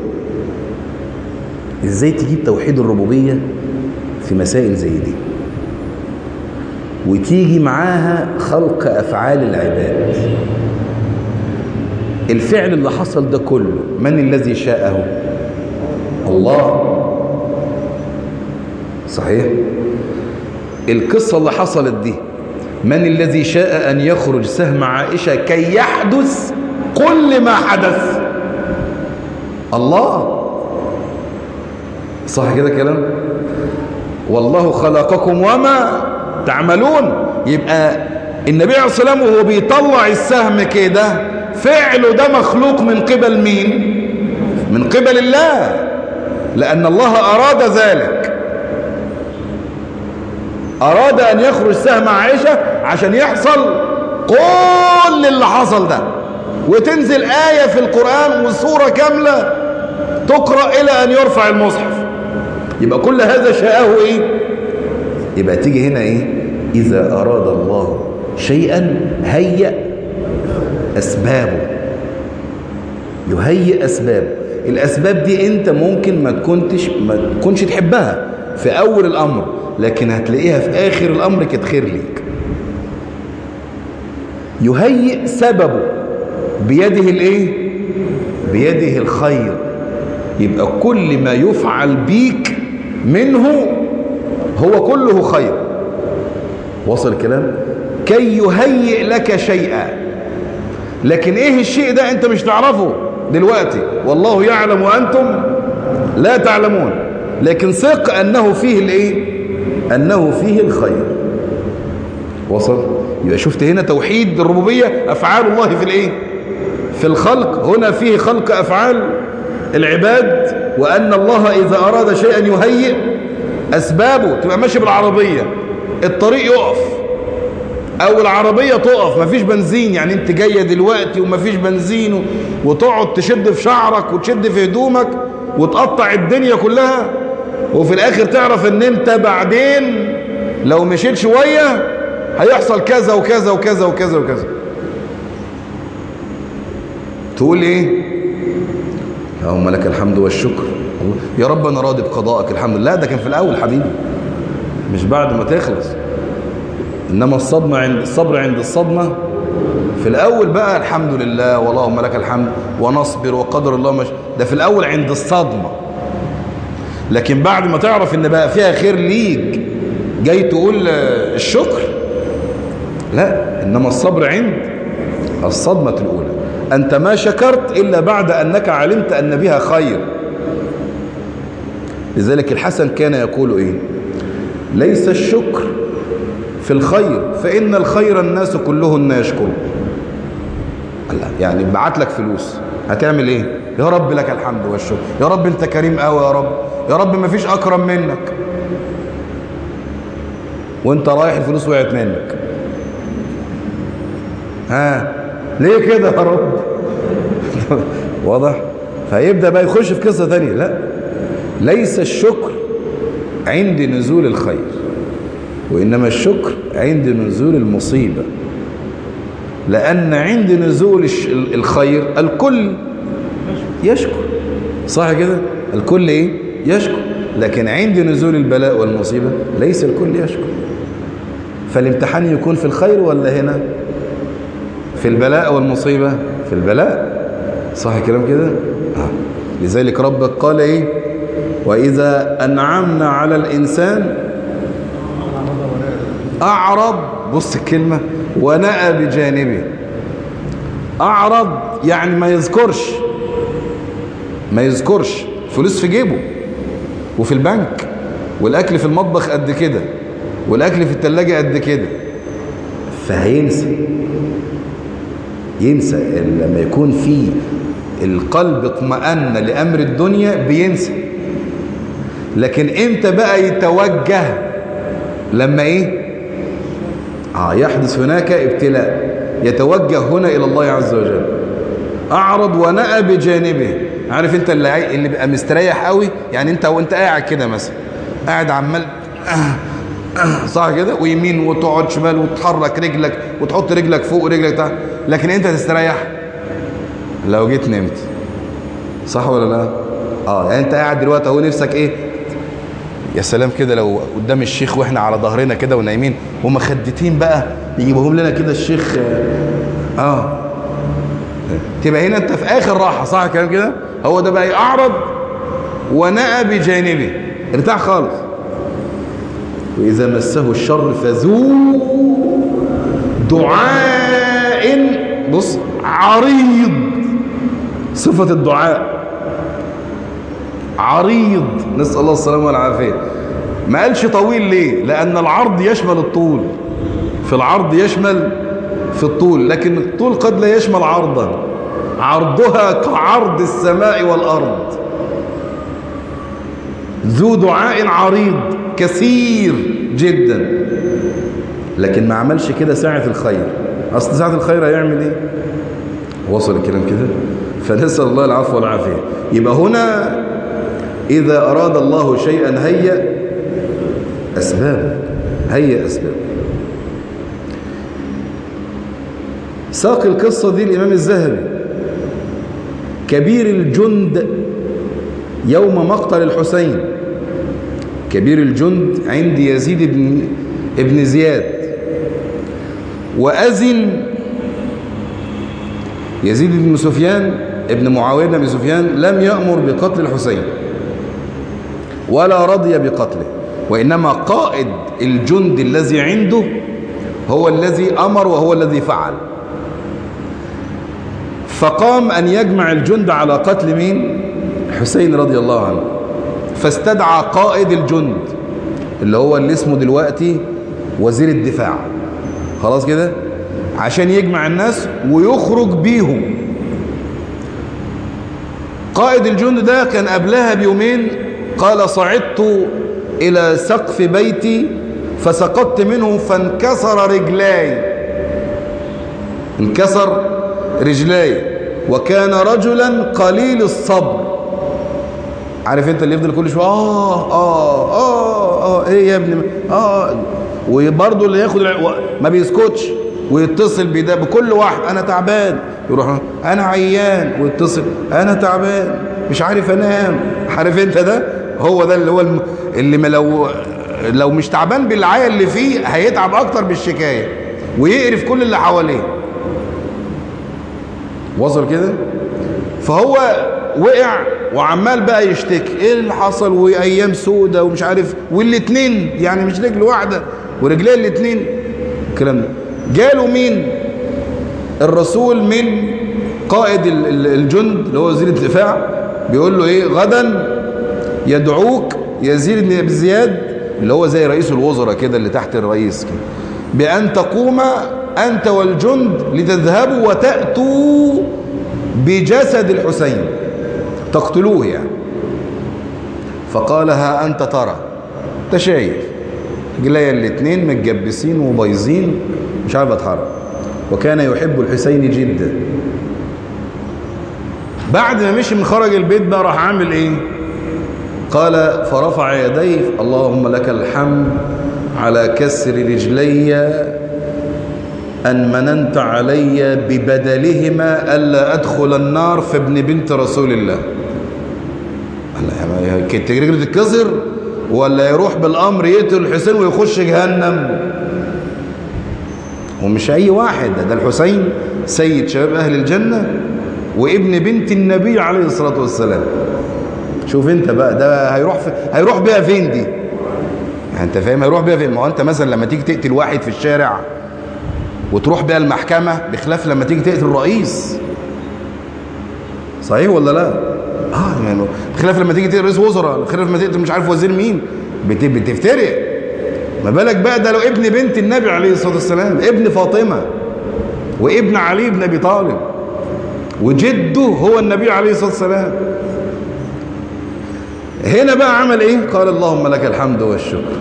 ازاي تجيب توحيد الربوبيه في مسائل زي دي وتيجي معاها خلق افعال العباد الفعل اللي حصل ده كله من الذي شاءه الله صحيح القصة اللي حصلت دي من الذي شاء أن يخرج سهم عائشة كي يحدث كل ما حدث الله صح كده كلام والله خلقكم وما تعملون يبقى النبي عليه الصلاة والسلام وهو بيطلع السهم كده فعله ده مخلوق من قبل مين من قبل الله لأن الله أراد ذلك أراد أن يخرج سهم عائشة عشان يحصل كل اللي حصل ده وتنزل آية في القرآن وسورة كاملة تقرأ إلى أن يرفع المصحف يبقى كل هذا شاءه إيه يبقى تيجي هنا إيه إذا أراد الله شيئا هيأ أسبابه يهيئ أسبابه الأسباب دي أنت ممكن ما تكونش ما تكونش تحبها في أول الأمر لكن هتلاقيها في آخر الأمر كانت خير ليك يهيئ سببه بيده الايه بيده الخير يبقى كل ما يفعل بيك منه هو كله خير وصل الكلام كي يهيئ لك شيئا لكن ايه الشيء ده انت مش تعرفه دلوقتي والله يعلم وانتم لا تعلمون لكن ثق انه فيه الايه انه فيه الخير وصل يبقى شفت هنا توحيد الربوبية افعال الله في الايه في الخلق هنا فيه خلق افعال العباد وان الله اذا اراد شيئا يهيئ اسبابه تبقى ماشي بالعربية الطريق يقف او العربية تقف مفيش بنزين يعني انت جاية دلوقتي ومفيش بنزين وتقعد تشد في شعرك وتشد في هدومك وتقطع الدنيا كلها وفي الاخر تعرف ان انت بعدين لو مشيت شوية هيحصل كذا وكذا وكذا وكذا وكذا تقول ايه اللهم لك الحمد والشكر يا رب انا راضي بقضائك الحمد لله ده كان في الاول حبيبي مش بعد ما تخلص انما الصدمة عند الصبر عند الصدمة في الاول بقى الحمد لله واللهم لك الحمد ونصبر وقدر الله مش ده في الاول عند الصدمة لكن بعد ما تعرف ان بقى فيها خير ليك جاي تقول الشكر لا انما الصبر عند الصدمة الاولى انت ما شكرت الا بعد انك علمت ان بها خير لذلك الحسن كان يقول ايه ليس الشكر في الخير فإن الخير الناس كلهن يشكر الله يعني بعت لك فلوس هتعمل ايه يا رب لك الحمد والشكر يا رب انت كريم قوي يا رب يا رب ما فيش اكرم منك وانت رايح الفلوس وقعت منك ها ليه كده يا رب واضح فيبدأ بقى يخش في قصة تانية لا ليس الشكر عند نزول الخير وإنما الشكر عند نزول المصيبة لأن عند نزول الش- الخير الكل يشكر صح كده الكل ايه يشكر لكن عند نزول البلاء والمصيبة ليس الكل يشكر فالامتحان يكون في الخير ولا هنا في البلاء والمصيبة في البلاء صح الكلام كده آه. لذلك ربك قال ايه وإذا أنعمنا على الإنسان أعرض بص الكلمة ونأى بجانبه أعرض يعني ما يذكرش ما يذكرش فلوس في جيبه وفي البنك والأكل في المطبخ قد كده والأكل في التلاجة قد كده فهينسى ينسى لما يكون في القلب اطمأن لأمر الدنيا بينسى لكن امتى بقى يتوجه لما ايه اه يحدث هناك ابتلاء يتوجه هنا الى الله عز وجل اعرض ونأى بجانبه عارف انت اللي عاي... اللي بقى مستريح قوي يعني انت وانت قاعد كده مثلا قاعد عمال صح كده ويمين وتقعد شمال وتحرك رجلك وتحط رجلك فوق ورجلك تحت لكن انت تستريح لو جيت نمت صح ولا لا اه يعني انت قاعد دلوقتي اهو نفسك ايه يا سلام كده لو قدام الشيخ واحنا على ظهرنا كده ونايمين ومخدتين بقى يجيبهم لنا كده الشيخ اه, آه. تبقى هنا انت في اخر راحه صح الكلام كده هو ده بقى اعرض ونأى بجانبه ارتاح خالص واذا مسه الشر فذو دعاء بص عريض صفه الدعاء عريض نسأل الله السلامة والعافية ما قالش طويل ليه لأن العرض يشمل الطول في العرض يشمل في الطول لكن الطول قد لا يشمل عرضا عرضها كعرض السماء والأرض ذو دعاء عريض كثير جدا لكن ما عملش كده ساعة الخير أصل ساعة الخير هيعمل ايه وصل الكلام كده فنسأل الله العفو والعافية يبقى هنا إذا أراد الله شيئا هيأ أسباب هيأ أسباب ساق القصة دي الإمام الذهبي كبير الجند يوم مقتل الحسين كبير الجند عند يزيد بن, ابن زياد وأذن يزيد بن سفيان ابن معاوية بن سفيان لم يأمر بقتل الحسين ولا رضي بقتله وإنما قائد الجند الذي عنده هو الذي أمر وهو الذي فعل فقام أن يجمع الجند على قتل مين حسين رضي الله عنه فاستدعى قائد الجند اللي هو اللي اسمه دلوقتي وزير الدفاع خلاص كده عشان يجمع الناس ويخرج بيهم قائد الجند ده كان قبلها بيومين قال صعدت إلى سقف بيتي فسقطت منه فانكسر رجلاي انكسر رجلاي وكان رجلا قليل الصبر عارف انت اللي يفضل كل شويه اه اه اه اه ايه يا ابني اه وبرضه اللي ياخد ما بيسكتش ويتصل بده بكل واحد انا تعبان يروح انا عيان ويتصل انا تعبان مش عارف انام عارف انت ده هو ده اللي هو الم... اللي ما لو لو مش تعبان بالعيا اللي فيه هيتعب اكتر بالشكايه ويقرف كل اللي حواليه وصل كده فهو وقع وعمال بقى يشتكي ايه اللي حصل وايام سودة ومش عارف والاتنين يعني مش رجل واحده ورجلين الاتنين الكلام ده جاله مين الرسول من قائد الجند اللي هو وزير الدفاع بيقول له ايه غدا يدعوك يزيد بن ابي زياد اللي هو زي رئيس الوزراء كده اللي تحت الرئيس كده بأن تقوم أنت والجند لتذهبوا وتأتوا بجسد الحسين تقتلوه يعني فقال ها أنت ترى انت شايف رجليا الاثنين متجبسين وبايظين مش عارف اتحرك وكان يحب الحسين جدا بعد ما مشي من خرج البيت بقى راح عامل ايه قال فرفع يديه اللهم لك الحمد على كسر رجلي أن مننت علي ببدلهما ألا أدخل النار في ابن بنت رسول الله كنت رجله تتكسر ولا يروح بالأمر يقتل الحسين ويخش جهنم ومش أي واحد ده الحسين سيد شباب أهل الجنة وابن بنت النبي عليه الصلاة والسلام شوف انت بقى ده هيروح في هيروح بيها فين دي يعني انت فاهم هيروح بيها فين ما هو انت مثلا لما تيجي تقتل واحد في الشارع وتروح بيها المحكمة بخلاف لما تيجي تقتل الرئيس صحيح ولا لا اه يعني بخلاف لما تيجي تقتل رئيس وزراء بخلاف لما تقتل مش عارف وزير مين بت- بتفترق ما بالك بقى ده لو ابن بنت النبي عليه الصلاة والسلام ابن فاطمة وابن علي بن ابي طالب وجده هو النبي عليه الصلاة والسلام هنا بقى عمل ايه قال اللهم لك الحمد والشكر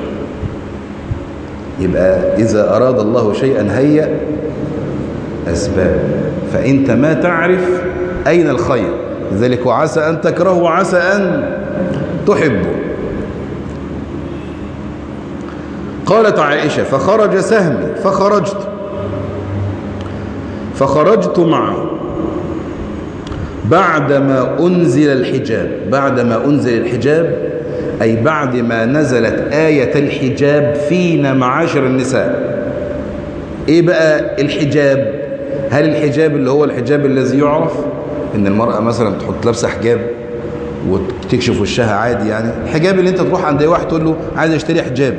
يبقى إذا أراد الله شيئا هيأ أسباب فأنت ما تعرف أين الخير لذلك وعسى أن تكرهه وعسى أن تحبه قالت عائشة فخرج سهمي فخرجت فخرجت معه بعدما أنزل الحجاب بعدما أنزل الحجاب أي بعد ما نزلت آية الحجاب فينا معاشر النساء إيه بقى الحجاب هل الحجاب اللي هو الحجاب الذي يعرف إن المرأة مثلا تحط لابسة حجاب وتكشف وشها عادي يعني الحجاب اللي انت تروح عند أي واحد تقول له عايز اشتري حجاب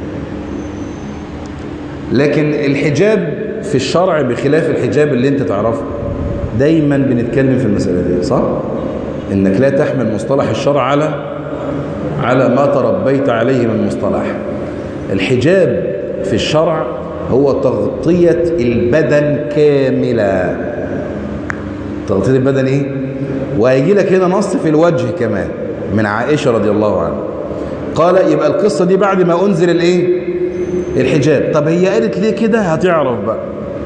لكن الحجاب في الشرع بخلاف الحجاب اللي انت تعرفه دايما بنتكلم في المسألة دي صح؟ انك لا تحمل مصطلح الشرع على على ما تربيت عليه من مصطلح الحجاب في الشرع هو تغطية البدن كاملا تغطية البدن ايه وهيجي لك هنا نص في الوجه كمان من عائشة رضي الله عنها قال يبقى القصة دي بعد ما أنزل الايه الحجاب طب هي قالت ليه كده هتعرف بقى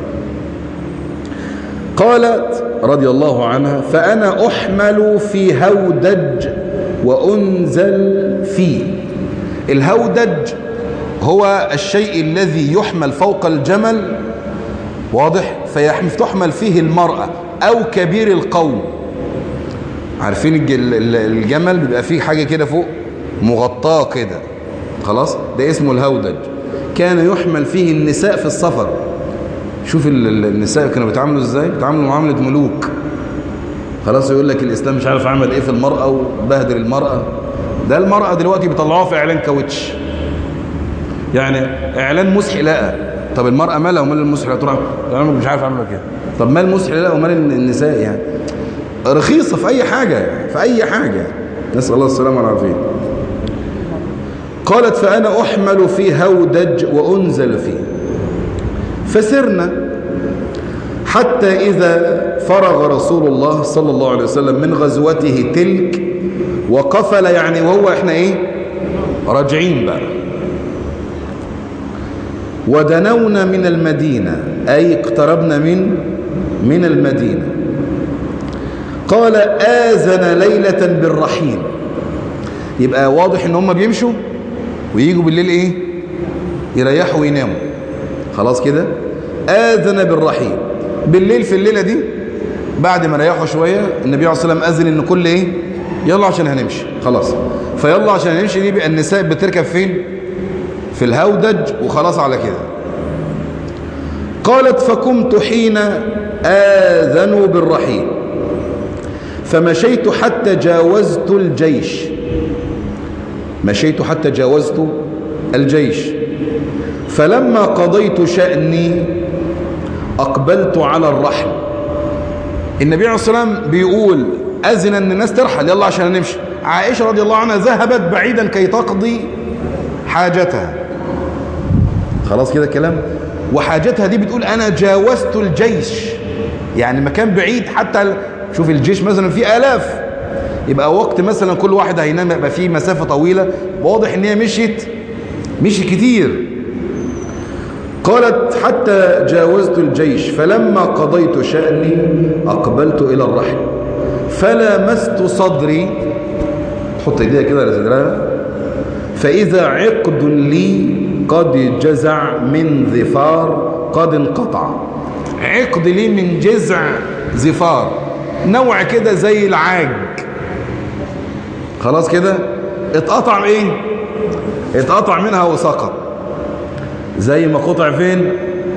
قالت رضي الله عنها فأنا أحمل في هودج وأنزل فيه الهودج هو الشيء الذي يحمل فوق الجمل واضح فتحمل فيه المرأة أو كبير القوم عارفين الجمل بيبقى فيه حاجة كده فوق مغطاة كده خلاص ده اسمه الهودج كان يحمل فيه النساء في السفر شوف النساء كانوا بيتعاملوا ازاي بيتعاملوا معاملة ملوك خلاص يقول لك الإسلام مش عارف عمل ايه في المرأة وبهدل المرأة ده المرأة دلوقتي بيطلعوها في إعلان كاوتش يعني إعلان مسحلقة طب المرأة مالها ومال المسحلقة تروح أنا مش عارف أعمل كده طب مال المسحلقة ومال النساء يعني رخيصة في أي حاجة في أي حاجة نسأل الله السلامة والعافية قالت فأنا أحمل في هودج وأنزل فيه فسرنا حتى إذا فرغ رسول الله صلى الله عليه وسلم من غزوته تلك وقفل يعني وهو احنا ايه راجعين بقى ودنونا من المدينة أي اقتربنا من من المدينة قال آذن ليلة بالرحيل يبقى واضح ان هم بيمشوا ويجوا بالليل ايه يريحوا ويناموا خلاص كده آذن بالرحيل بالليل في الليلة دي بعد ما ريحوا شوية النبي عليه الصلاة والسلام أذن إن كل إيه يلا عشان هنمشي خلاص فيلا عشان هنمشي دي بقى النساء بتركب فين في الهودج وخلاص على كده قالت فكمت حين آذنوا بالرحيل فمشيت حتى جاوزت الجيش مشيت حتى جاوزت الجيش فلما قضيت شأني أقبلت على الرحل النبي عليه الصلاة والسلام بيقول أذن أن الناس ترحل يلا عشان نمشي عائشة رضي الله عنها ذهبت بعيدا كي تقضي حاجتها خلاص كده الكلام وحاجتها دي بتقول أنا جاوزت الجيش يعني مكان بعيد حتى شوف الجيش مثلا فيه آلاف يبقى وقت مثلا كل واحد هينام يبقى فيه مسافة طويلة واضح ان هي مشيت مشي كتير قالت حتى جاوزت الجيش فلما قضيت شأني أقبلت إلى الرحل فلمست صدري تحط ايديها كده على صدرها فإذا عقد لي قد جزع من ظفار قد انقطع عقد ليه من جذع زفار نوع كده زي العاج خلاص كده اتقطع ايه اتقطع منها وسقط زي ما قطع فين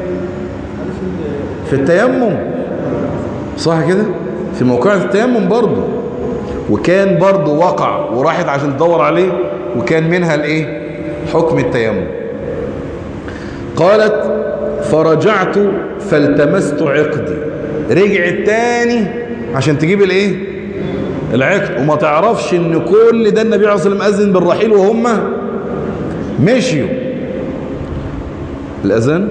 في التيمم صح كده في موقع التيمم برضه وكان برضه وقع وراحت عشان تدور عليه وكان منها الايه حكم التيمم قالت فرجعت فالتمست عقدي رجعت تاني عشان تجيب الايه العقد وما تعرفش ان كل ده النبي عليه الصلاه والسلام اذن بالرحيل وهم مشيوا الاذان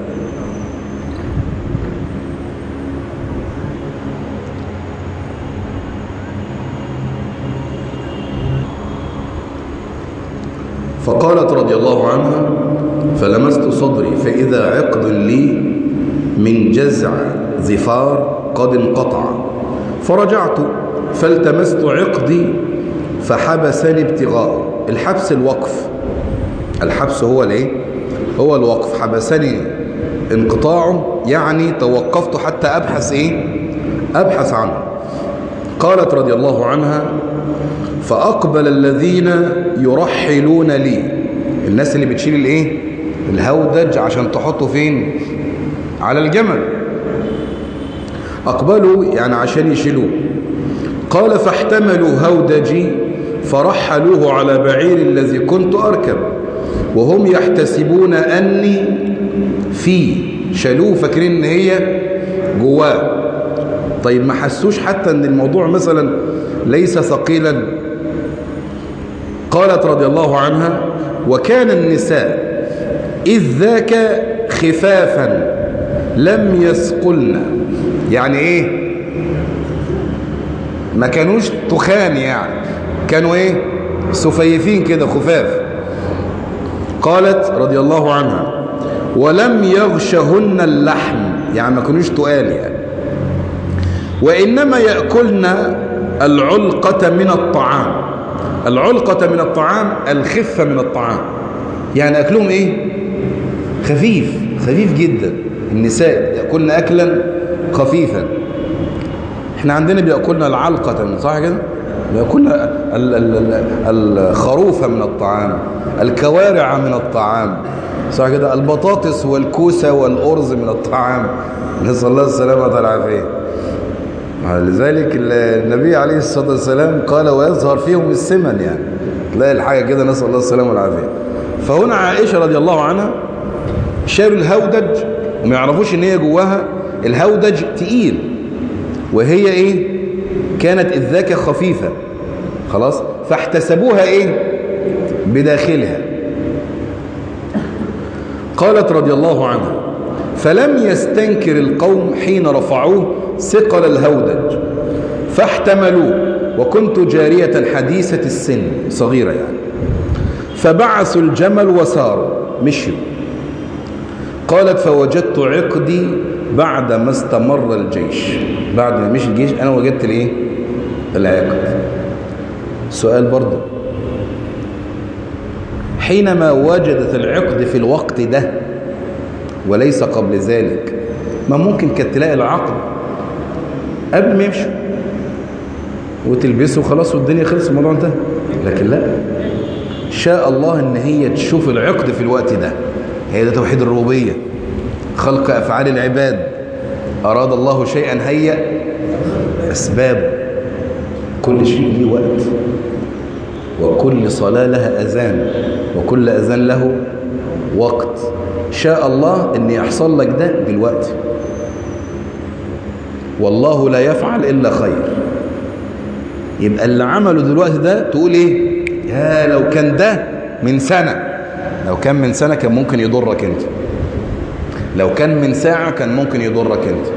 فقالت رضي الله عنها فلمست صدري فإذا عقد لي من جزع زفار قد انقطع فرجعت فالتمست عقدي فحبسني ابتغاء الحبس الوقف الحبس هو الايه هو الوقف حبسني انقطاعه يعني توقفت حتى ابحث ايه ابحث عنه قالت رضي الله عنها فأقبل الذين يرحلون لي الناس اللي بتشيل الايه الهودج عشان تحطه فين على الجمل أقبلوا يعني عشان يشيلوه قال فاحتملوا هودجي فرحلوه على بعير الذي كنت أركب وهم يحتسبون أني فيه شالوه فاكرين ان هي جواه طيب ما حسوش حتى ان الموضوع مثلا ليس ثقيلا قالت رضي الله عنها وكان النساء إذ ذاك خفافا لم يسقلن يعني ايه ما كانوش تخان يعني كانوا ايه سفيفين كده خفاف قالت رضي الله عنها ولم يغشهن اللحم يعني ما كانوش تقال يعني وإنما يأكلن العلقة من الطعام العلقة من الطعام الخفة من الطعام يعني أكلهم إيه خفيف خفيف جدا النساء يأكلن أكلا خفيفا احنا عندنا بيأكلنا العلقة صح كده بيأكلنا الخروف من الطعام الكوارع من الطعام صح كده البطاطس والكوسة والأرز من الطعام نسأل الله السلامة والعافية لذلك النبي عليه الصلاة والسلام قال ويظهر فيهم السمن يعني تلاقي الحاجة كده نسأل الله السلامة والعافية فهنا عائشة رضي الله عنها شالوا الهودج وما يعرفوش ان هي جواها الهودج تقيل وهي ايه كانت اذ ذاك خفيفة خلاص فاحتسبوها ايه بداخلها قالت رضي الله عنها فلم يستنكر القوم حين رفعوه ثقل الهودج فاحتملوه وكنت جارية حديثة السن صغيرة يعني فبعثوا الجمل وساروا مشيوا قالت فوجدت عقدي بعد ما استمر الجيش بعد ما مشي الجيش أنا وجدت الايه العقد سؤال برضه حينما وجدت العقد في الوقت ده وليس قبل ذلك ما ممكن كانت تلاقي العقد قبل ما يمشوا وتلبسه خلاص والدنيا خلص الموضوع انتهى لكن لا شاء الله ان هي تشوف العقد في الوقت ده هي ده توحيد الربوبيه خلق افعال العباد اراد الله شيئا هيأ اسبابه كل شيء له وقت وكل صلاه لها اذان وكل اذان له وقت شاء الله ان يحصل لك ده دلوقتي والله لا يفعل إلا خير يبقى اللي عمله دلوقتي ده تقول ايه يا لو كان ده من سنة لو كان من سنة كان ممكن يضرك انت لو كان من ساعة كان ممكن يضرك انت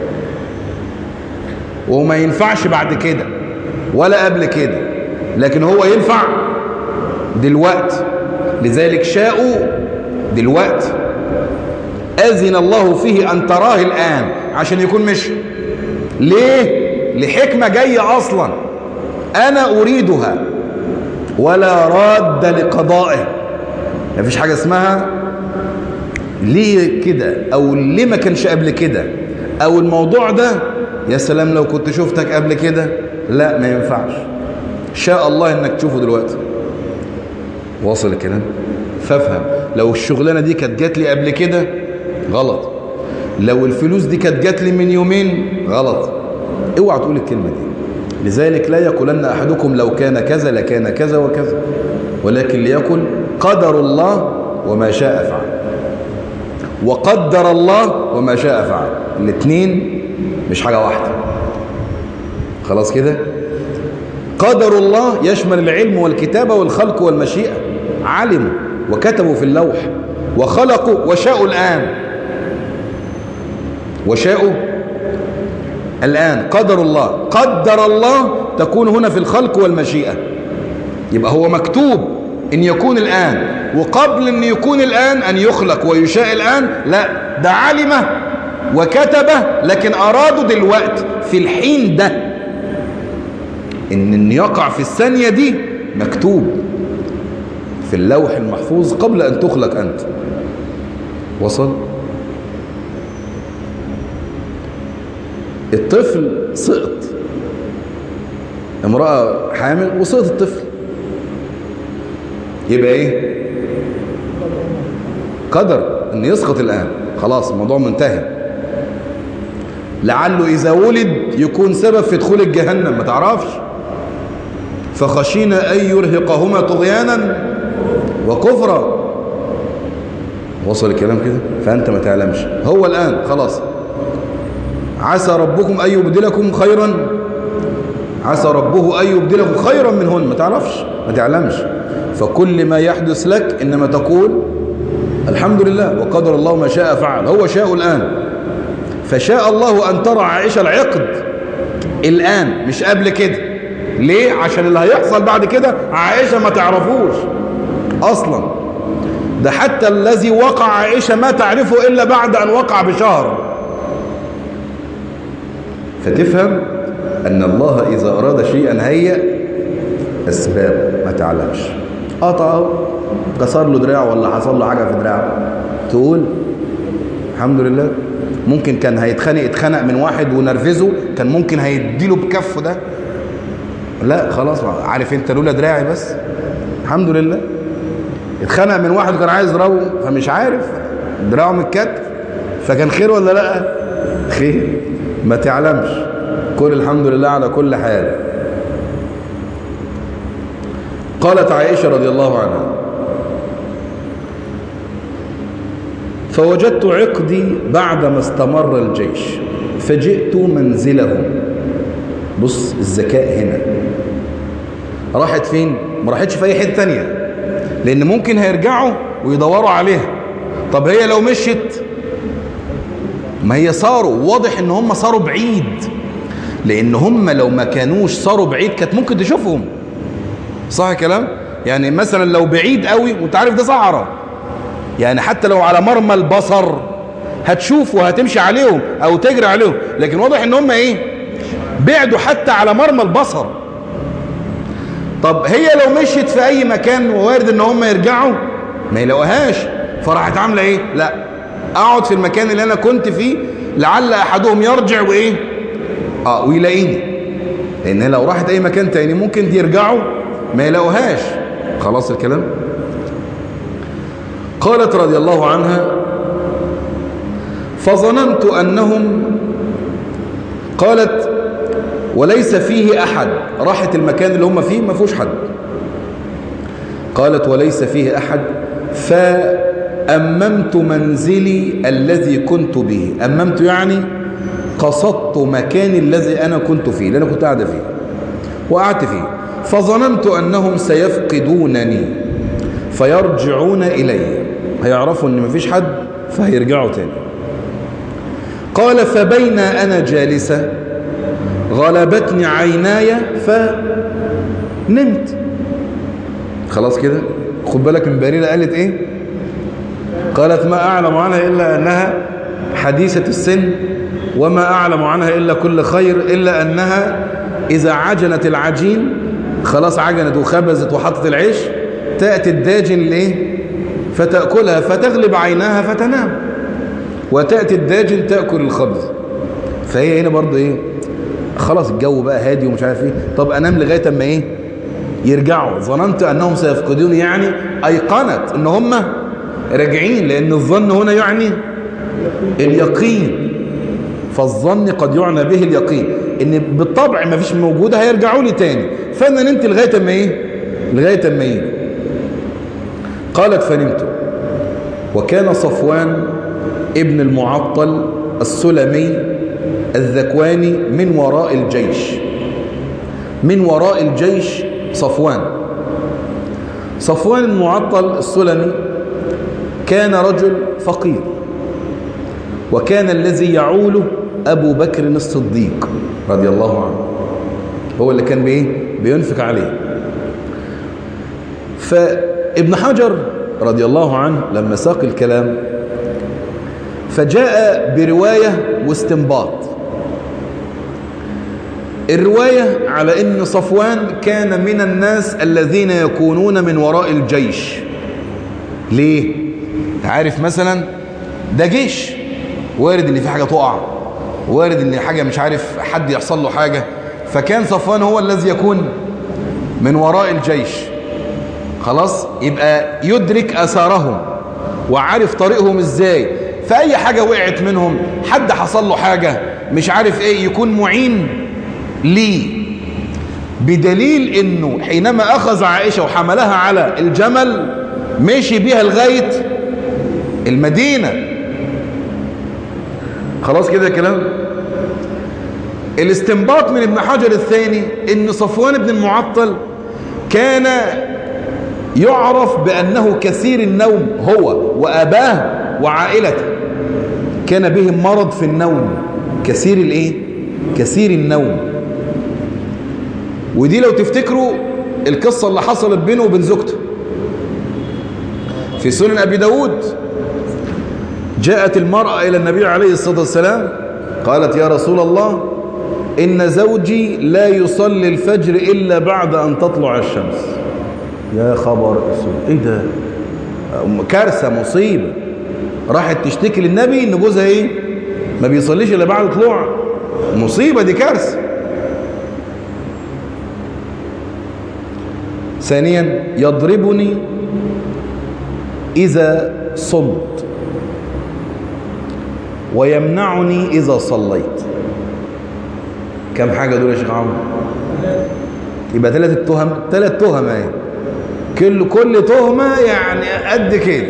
وما ينفعش بعد كده ولا قبل كده لكن هو ينفع دلوقتي لذلك شاءوا دلوقتي أذن الله فيه أن تراه الآن عشان يكون مشي ليه لحكمة جاية أصلا أنا أريدها ولا راد لقضائه مفيش حاجة اسمها ليه كده او ليه ما كانش قبل كده او الموضوع ده يا سلام لو كنت شفتك قبل كده لا ما ينفعش شاء الله انك تشوفه دلوقتي واصل الكلام فافهم لو الشغلانه دي كانت جات لي قبل كده غلط لو الفلوس دي كانت جات لي من يومين غلط اوعى تقول الكلمه دي لذلك لا يقولن احدكم لو كان كذا لكان كذا وكذا ولكن ليقل قدر الله وما شاء فعل وقدر الله وما شاء فعل الاثنين مش حاجه واحده خلاص كده قدر الله يشمل العلم والكتابة والخلق والمشيئة علموا وكتبوا في اللوح وخلقوا وشاءوا الآن وشاءوا الآن قدر الله قدر الله تكون هنا في الخلق والمشيئة يبقى هو مكتوب إن يكون الآن وقبل أن يكون الآن أن يخلق ويشاء الآن لا ده علمه وكتبه لكن أرادوا دلوقت في الحين ده إن إن يقع في الثانية دي مكتوب في اللوح المحفوظ قبل أن تخلق أنت وصل الطفل سقط امرأة حامل وسقط الطفل يبقى ايه قدر ان يسقط الآن خلاص الموضوع منتهي لعله إذا ولد يكون سبب في دخول الجهنم ما تعرفش فخشينا أن يرهقهما طغيانا وكفرا وصل الكلام كده فأنت ما تعلمش هو الآن خلاص عسى ربكم أن يبدلكم خيرا عسى ربه أن يبدلكم خيرا منهن ما تعرفش ما تعلمش فكل ما يحدث لك إنما تقول الحمد لله وقدر الله ما شاء فعل هو شاء الآن فشاء الله أن ترى عائشة العقد الآن مش قبل كده ليه؟ عشان اللي هيحصل بعد كده عائشة ما تعرفوش أصلا ده حتى الذي وقع عائشة ما تعرفه إلا بعد أن وقع بشهر فتفهم أن الله إذا أراد شيئا هيئ أسباب ما تعلمش قطع كسر له دراعه ولا حصل له حاجة في دراعه تقول الحمد لله ممكن كان هيتخانق اتخانق من واحد ونرفزه كان ممكن هيديله بكفه ده لا خلاص عارف انت لولا دراعي بس الحمد لله اتخانق من واحد وكان عايز يضربه فمش عارف دراعه متكتف فكان خير ولا لا خير ما تعلمش قول الحمد لله على كل حال قالت عائشة رضي الله عنها فوجدت عقدي بعدما استمر الجيش فجئت منزلهم بص الذكاء هنا راحت فين ما راحتش في اي حته تانية لان ممكن هيرجعوا ويدوروا عليها طب هي لو مشت ما هي صاروا واضح ان هم صاروا بعيد لان هم لو ما كانوش صاروا بعيد كانت ممكن تشوفهم صح الكلام يعني مثلا لو بعيد قوي وانت عارف ده صحراء يعني حتى لو على مرمى البصر هتشوف وهتمشي عليهم او تجري عليهم لكن واضح ان هم ايه بعدوا حتى على مرمى البصر طب هي لو مشيت في اي مكان ووارد ان هم يرجعوا ما يلاقوهاش فراحت عامله ايه لا اقعد في المكان اللي انا كنت فيه لعل احدهم يرجع وايه اه ويلاقيني لان لو راحت اي مكان تاني ممكن يرجعوا ما يلاقوهاش خلاص الكلام قالت رضي الله عنها فظننت أنهم قالت وليس فيه أحد راحت المكان اللي هم فيه ما فيهوش حد قالت وليس فيه أحد فأممت منزلي الذي كنت به أممت يعني قصدت مكاني الذي أنا كنت فيه اللي أنا كنت قاعدة فيه وقعدت فيه فظننت أنهم سيفقدونني فيرجعون إلي هيعرفوا أن مفيش حد فهيرجعوا تاني قال فبين أنا جالسة غلبتني عيناي فنمت خلاص كده خد بالك من بريرة قالت ايه قالت ما أعلم عنها إلا أنها حديثة السن وما أعلم عنها إلا كل خير إلا أنها إذا عجنت العجين خلاص عجنت وخبزت وحطت العيش تأتي الداجن لإيه فتأكلها فتغلب عيناها فتنام وتأتي الداجن تأكل الخبز فهي هنا برضه ايه خلاص الجو بقى هادي ومش عارف ايه طب انام لغايه اما ايه يرجعوا ظننت انهم سيفقدون يعني ايقنت ان هم راجعين لان الظن هنا يعني اليقين فالظن قد يعنى به اليقين ان بالطبع ما فيش موجوده هيرجعوا لي تاني فانا نمت لغايه اما ايه لغايه اما يجي قالت فنمت وكان صفوان ابن المعطل السلمي الذكواني من وراء الجيش من وراء الجيش صفوان صفوان المعطل السلمي كان رجل فقير وكان الذي يعوله أبو بكر الصديق رضي الله عنه هو اللي كان بإيه؟ بينفق عليه فابن حجر رضي الله عنه لما ساق الكلام فجاء برواية واستنباط الرواية على ان صفوان كان من الناس الذين يكونون من وراء الجيش ليه عارف مثلا ده جيش وارد ان في حاجة تقع وارد ان حاجة مش عارف حد يحصل له حاجة فكان صفوان هو الذي يكون من وراء الجيش خلاص يبقى يدرك اثارهم وعارف طريقهم ازاي فاي حاجة وقعت منهم حد حصل له حاجة مش عارف ايه يكون معين ليه بدليل انه حينما اخذ عائشة وحملها على الجمل مشي بيها لغاية المدينة خلاص كده كلام الاستنباط من ابن حجر الثاني ان صفوان بن المعطل كان يعرف بأنه كثير النوم هو وأباه وعائلته كان بهم مرض في النوم كثير الايه كثير النوم ودي لو تفتكروا القصة اللي حصلت بينه وبين زوجته في سنن أبي داود جاءت المرأة إلى النبي عليه الصلاة والسلام قالت يا رسول الله إن زوجي لا يصلي الفجر إلا بعد أن تطلع الشمس يا خبر اسود ايه ده كارثة مصيبة راحت تشتكي للنبي ان جوزها ايه ما بيصليش الا بعد طلوع مصيبة دي كارثة ثانيا يضربني إذا صمت ويمنعني إذا صليت كم حاجة دول يا شيخ عمرو يبقى ثلاث التهم ثلاث تهم اهي كل كل تهمة يعني قد كده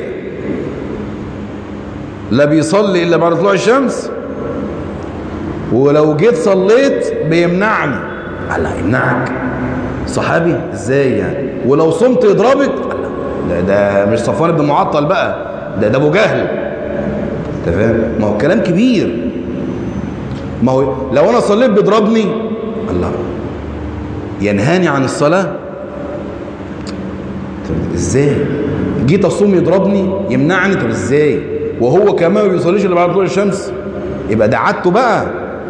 لا بيصلي إلا بعد طلوع الشمس ولو جيت صليت بيمنعني الله يمنعك صحابي ازاي يعني ولو صمت يضربك ده ده مش صفوان بن معطل بقى ده ده ابو جهل انت فاهم ما هو كلام كبير ما هو لو انا صليت بيضربني الله ينهاني عن الصلاه طب ازاي جيت اصوم يضربني يمنعني طب ازاي وهو كمان ما بيصليش الا بعد طلوع الشمس يبقى ده عادته بقى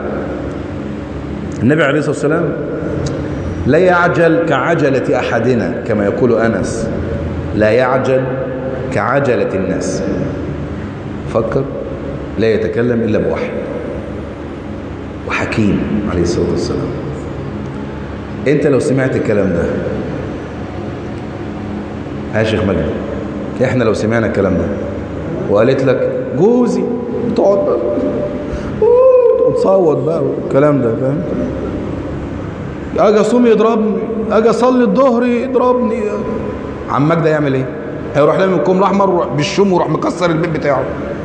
النبي عليه الصلاه والسلام لا يعجل كعجلة أحدنا كما يقول أنس لا يعجل كعجلة الناس فكر لا يتكلم إلا بوحي وحكيم عليه الصلاة والسلام انت لو سمعت الكلام ده يا شيخ مجد احنا لو سمعنا الكلام ده وقالت لك جوزي تقعد بقى وتصوت بقى والكلام ده فاهم اجي اصوم يضربني اجي اصلي الظهر يضربني عمك ده يعمل ايه هيروح لامم الكوم الاحمر بالشوم ويروح مكسر البيت بتاعه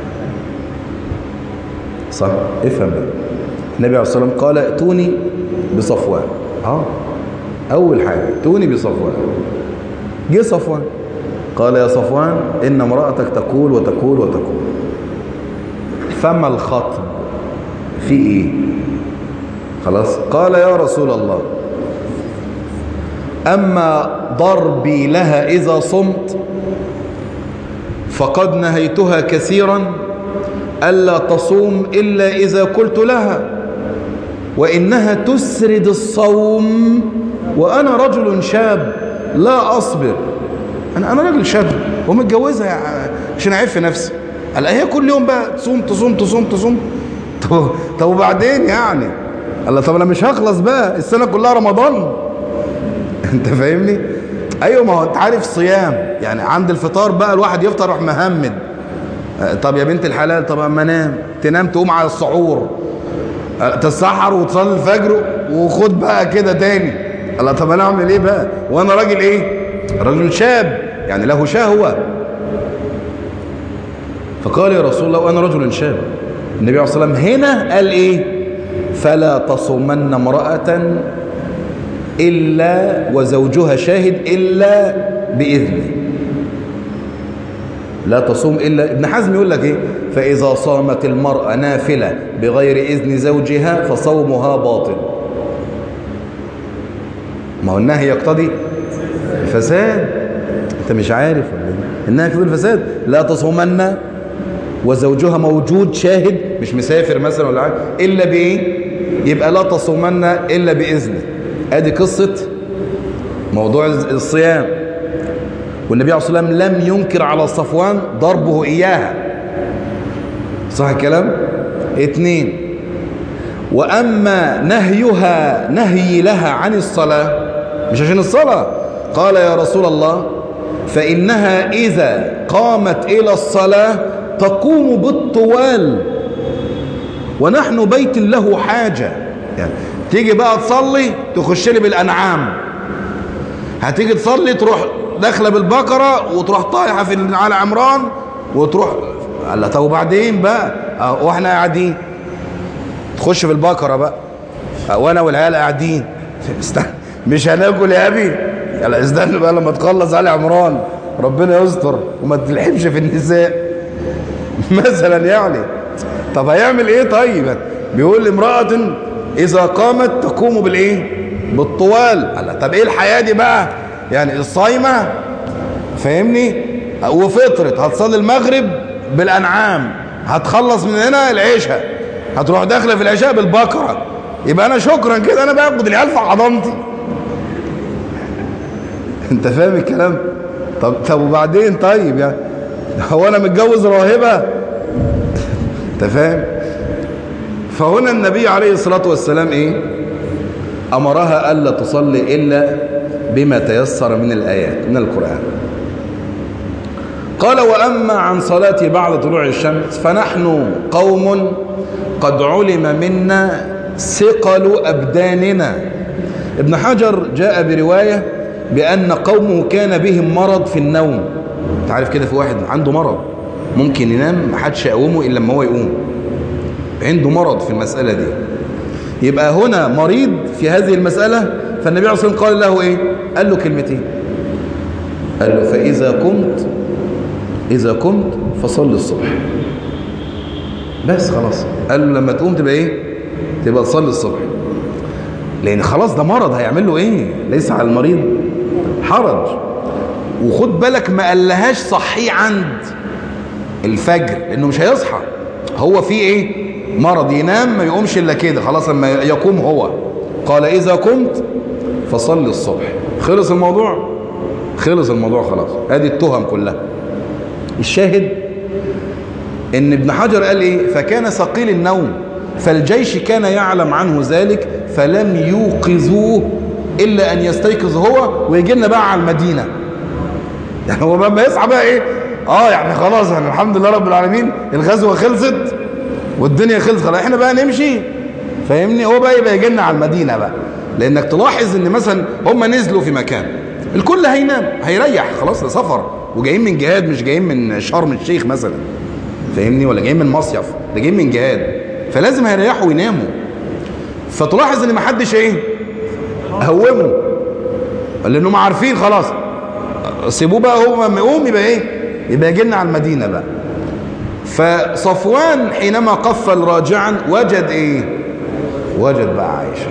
صح افهم بقى النبي عليه الصلاه والسلام قال ائتوني بصفوان اه اول حاجه ائتوني بصفوان جه صفوان قال يا صفوان ان امراتك تقول وتقول وتقول فما الخطب في ايه خلاص قال يا رسول الله أما ضربي لها إذا صمت فقد نهيتها كثيرا ألا تصوم إلا إذا قلت لها وإنها تسرد الصوم وأنا رجل شاب لا أصبر أنا أنا راجل شاب ومتجوزها عشان اعف نفسي قال هي كل يوم بقى تصوم تصوم تصوم تصوم طب طب وبعدين يعني قال طب انا مش هخلص بقى السنه كلها رمضان انت فاهمني ايوه ما هو انت عارف صيام يعني عند الفطار بقى الواحد يفطر يروح مهمد طب يا بنت الحلال طب اما انام تنام تقوم على السحور تتسحر وتصلي الفجر وخد بقى كده تاني الله طب انا اعمل ايه بقى وانا راجل ايه رجل شاب يعني له شهوه فقال يا رسول الله وانا رجل شاب النبي عليه الصلاه والسلام هنا قال ايه فلا تصومن امراه الا وزوجها شاهد الا باذنه لا تصوم إلا ابن حزم يقول لك إيه فإذا صامت المرأة نافلة بغير إذن زوجها فصومها باطل ما هو النهي يقتضي الفساد أنت مش عارف النهي يقتضي الفساد لا تصومن وزوجها موجود شاهد مش مسافر مثلا ولا حاجة إلا بإيه يبقى لا تصومن إلا بإذنه أدي قصة موضوع الصيام والنبي عليه الصلاة والسلام لم ينكر على صفوان ضربه إياها صح الكلام اثنين وأما نهيها نهي لها عن الصلاة مش عشان الصلاة قال يا رسول الله فإنها إذا قامت إلى الصلاة تقوم بالطوال ونحن بيت له حاجة يعني تيجي بقى تصلي تخش لي بالأنعام هتيجي تصلي تروح داخله بالبقره وتروح طايحه في على عمران وتروح قال طب وبعدين بقى واحنا قاعدين تخش في البقره بقى وانا والعيال قاعدين استنى مش هناكل يا ابي قال استنى بقى لما تخلص علي عمران ربنا يستر وما تلحمش في النساء مثلا يعني طب هيعمل ايه طيب بيقول امراه اذا قامت تقوم بالايه بالطوال قال طب ايه الحياه دي بقى يعني الصايمة فاهمني وفطرت هتصلي المغرب بالأنعام هتخلص من هنا العشاء هتروح داخله في العشاء بالبقرة يبقى أنا شكرا كده أنا باخد العيال في حضانتي أنت فاهم الكلام طب طب وبعدين طيب يعني هو أنا متجوز راهبة أنت فاهم فهنا النبي عليه الصلاة والسلام إيه أمرها ألا تصلي إلا بما تيسر من الآيات من القرآن قال وأما عن صلاة بعد طلوع الشمس فنحن قوم قد علم منا ثقل أبداننا ابن حجر جاء برواية بأن قومه كان بهم مرض في النوم تعرف كده في واحد عنده مرض ممكن ينام محدش يقومه إلا لما هو يقوم عنده مرض في المسألة دي يبقى هنا مريض في هذه المسألة فالنبي عليه الصلاة والسلام قال له إيه قال له كلمتين قال له فإذا قمت إذا قمت فصل الصبح بس خلاص قال له لما تقوم تبقى إيه تبقى تصلي الصبح لأن خلاص ده مرض هيعمل له إيه ليس على المريض حرج وخد بالك ما قالهاش صحيه عند الفجر لأنه مش هيصحى هو في إيه مرض ينام ما يقومش إلا كده خلاص لما يقوم هو قال إذا قمت فصل الصبح خلص الموضوع خلص الموضوع خلاص ادي التهم كلها الشاهد ان ابن حجر قال ايه فكان ثقيل النوم فالجيش كان يعلم عنه ذلك فلم يوقظوه الا ان يستيقظ هو ويجي لنا بقى على المدينه يعني هو لما يصحى بقى ايه اه يعني خلاص يعني الحمد لله رب العالمين الغزوه خلصت والدنيا خلصت خلاص احنا بقى نمشي فاهمني هو بقى يبقى يجي لنا على المدينه بقى لانك تلاحظ ان مثلا هم نزلوا في مكان الكل هينام هيريح خلاص ده سفر وجايين من جهاد مش جايين من شرم الشيخ مثلا فاهمني ولا جايين من مصيف ده جايين من جهاد فلازم هيريحوا ويناموا فتلاحظ ان ما حدش ايه هومه لانهم عارفين خلاص سيبوه بقى هو لما يقوم يبقى ايه يبقى يجي لنا على المدينه بقى فصفوان حينما قفل راجعا وجد ايه وجد بقى عائشه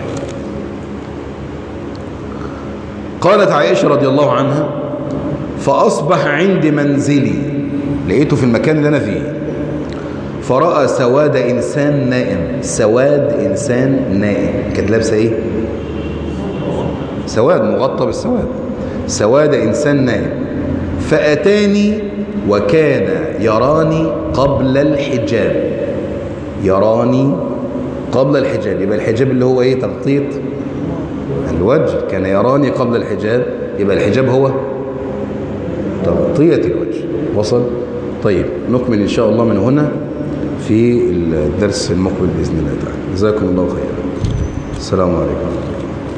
قالت عائشة رضي الله عنها فأصبح عند منزلي لقيته في المكان اللي أنا فيه فرأى سواد إنسان نائم سواد إنسان نائم كانت لابسة إيه سواد مغطى بالسواد سواد إنسان نائم فأتاني وكان يراني قبل الحجاب يراني قبل الحجاب يبقى الحجاب اللي هو ايه تغطيط الوجه كان يراني قبل الحجاب يبقى الحجاب هو تغطية الوجه وصل طيب نكمل إن شاء الله من هنا في الدرس المقبل بإذن الله تعالى جزاكم الله خيرا السلام عليكم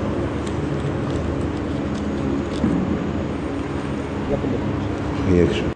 هيك شو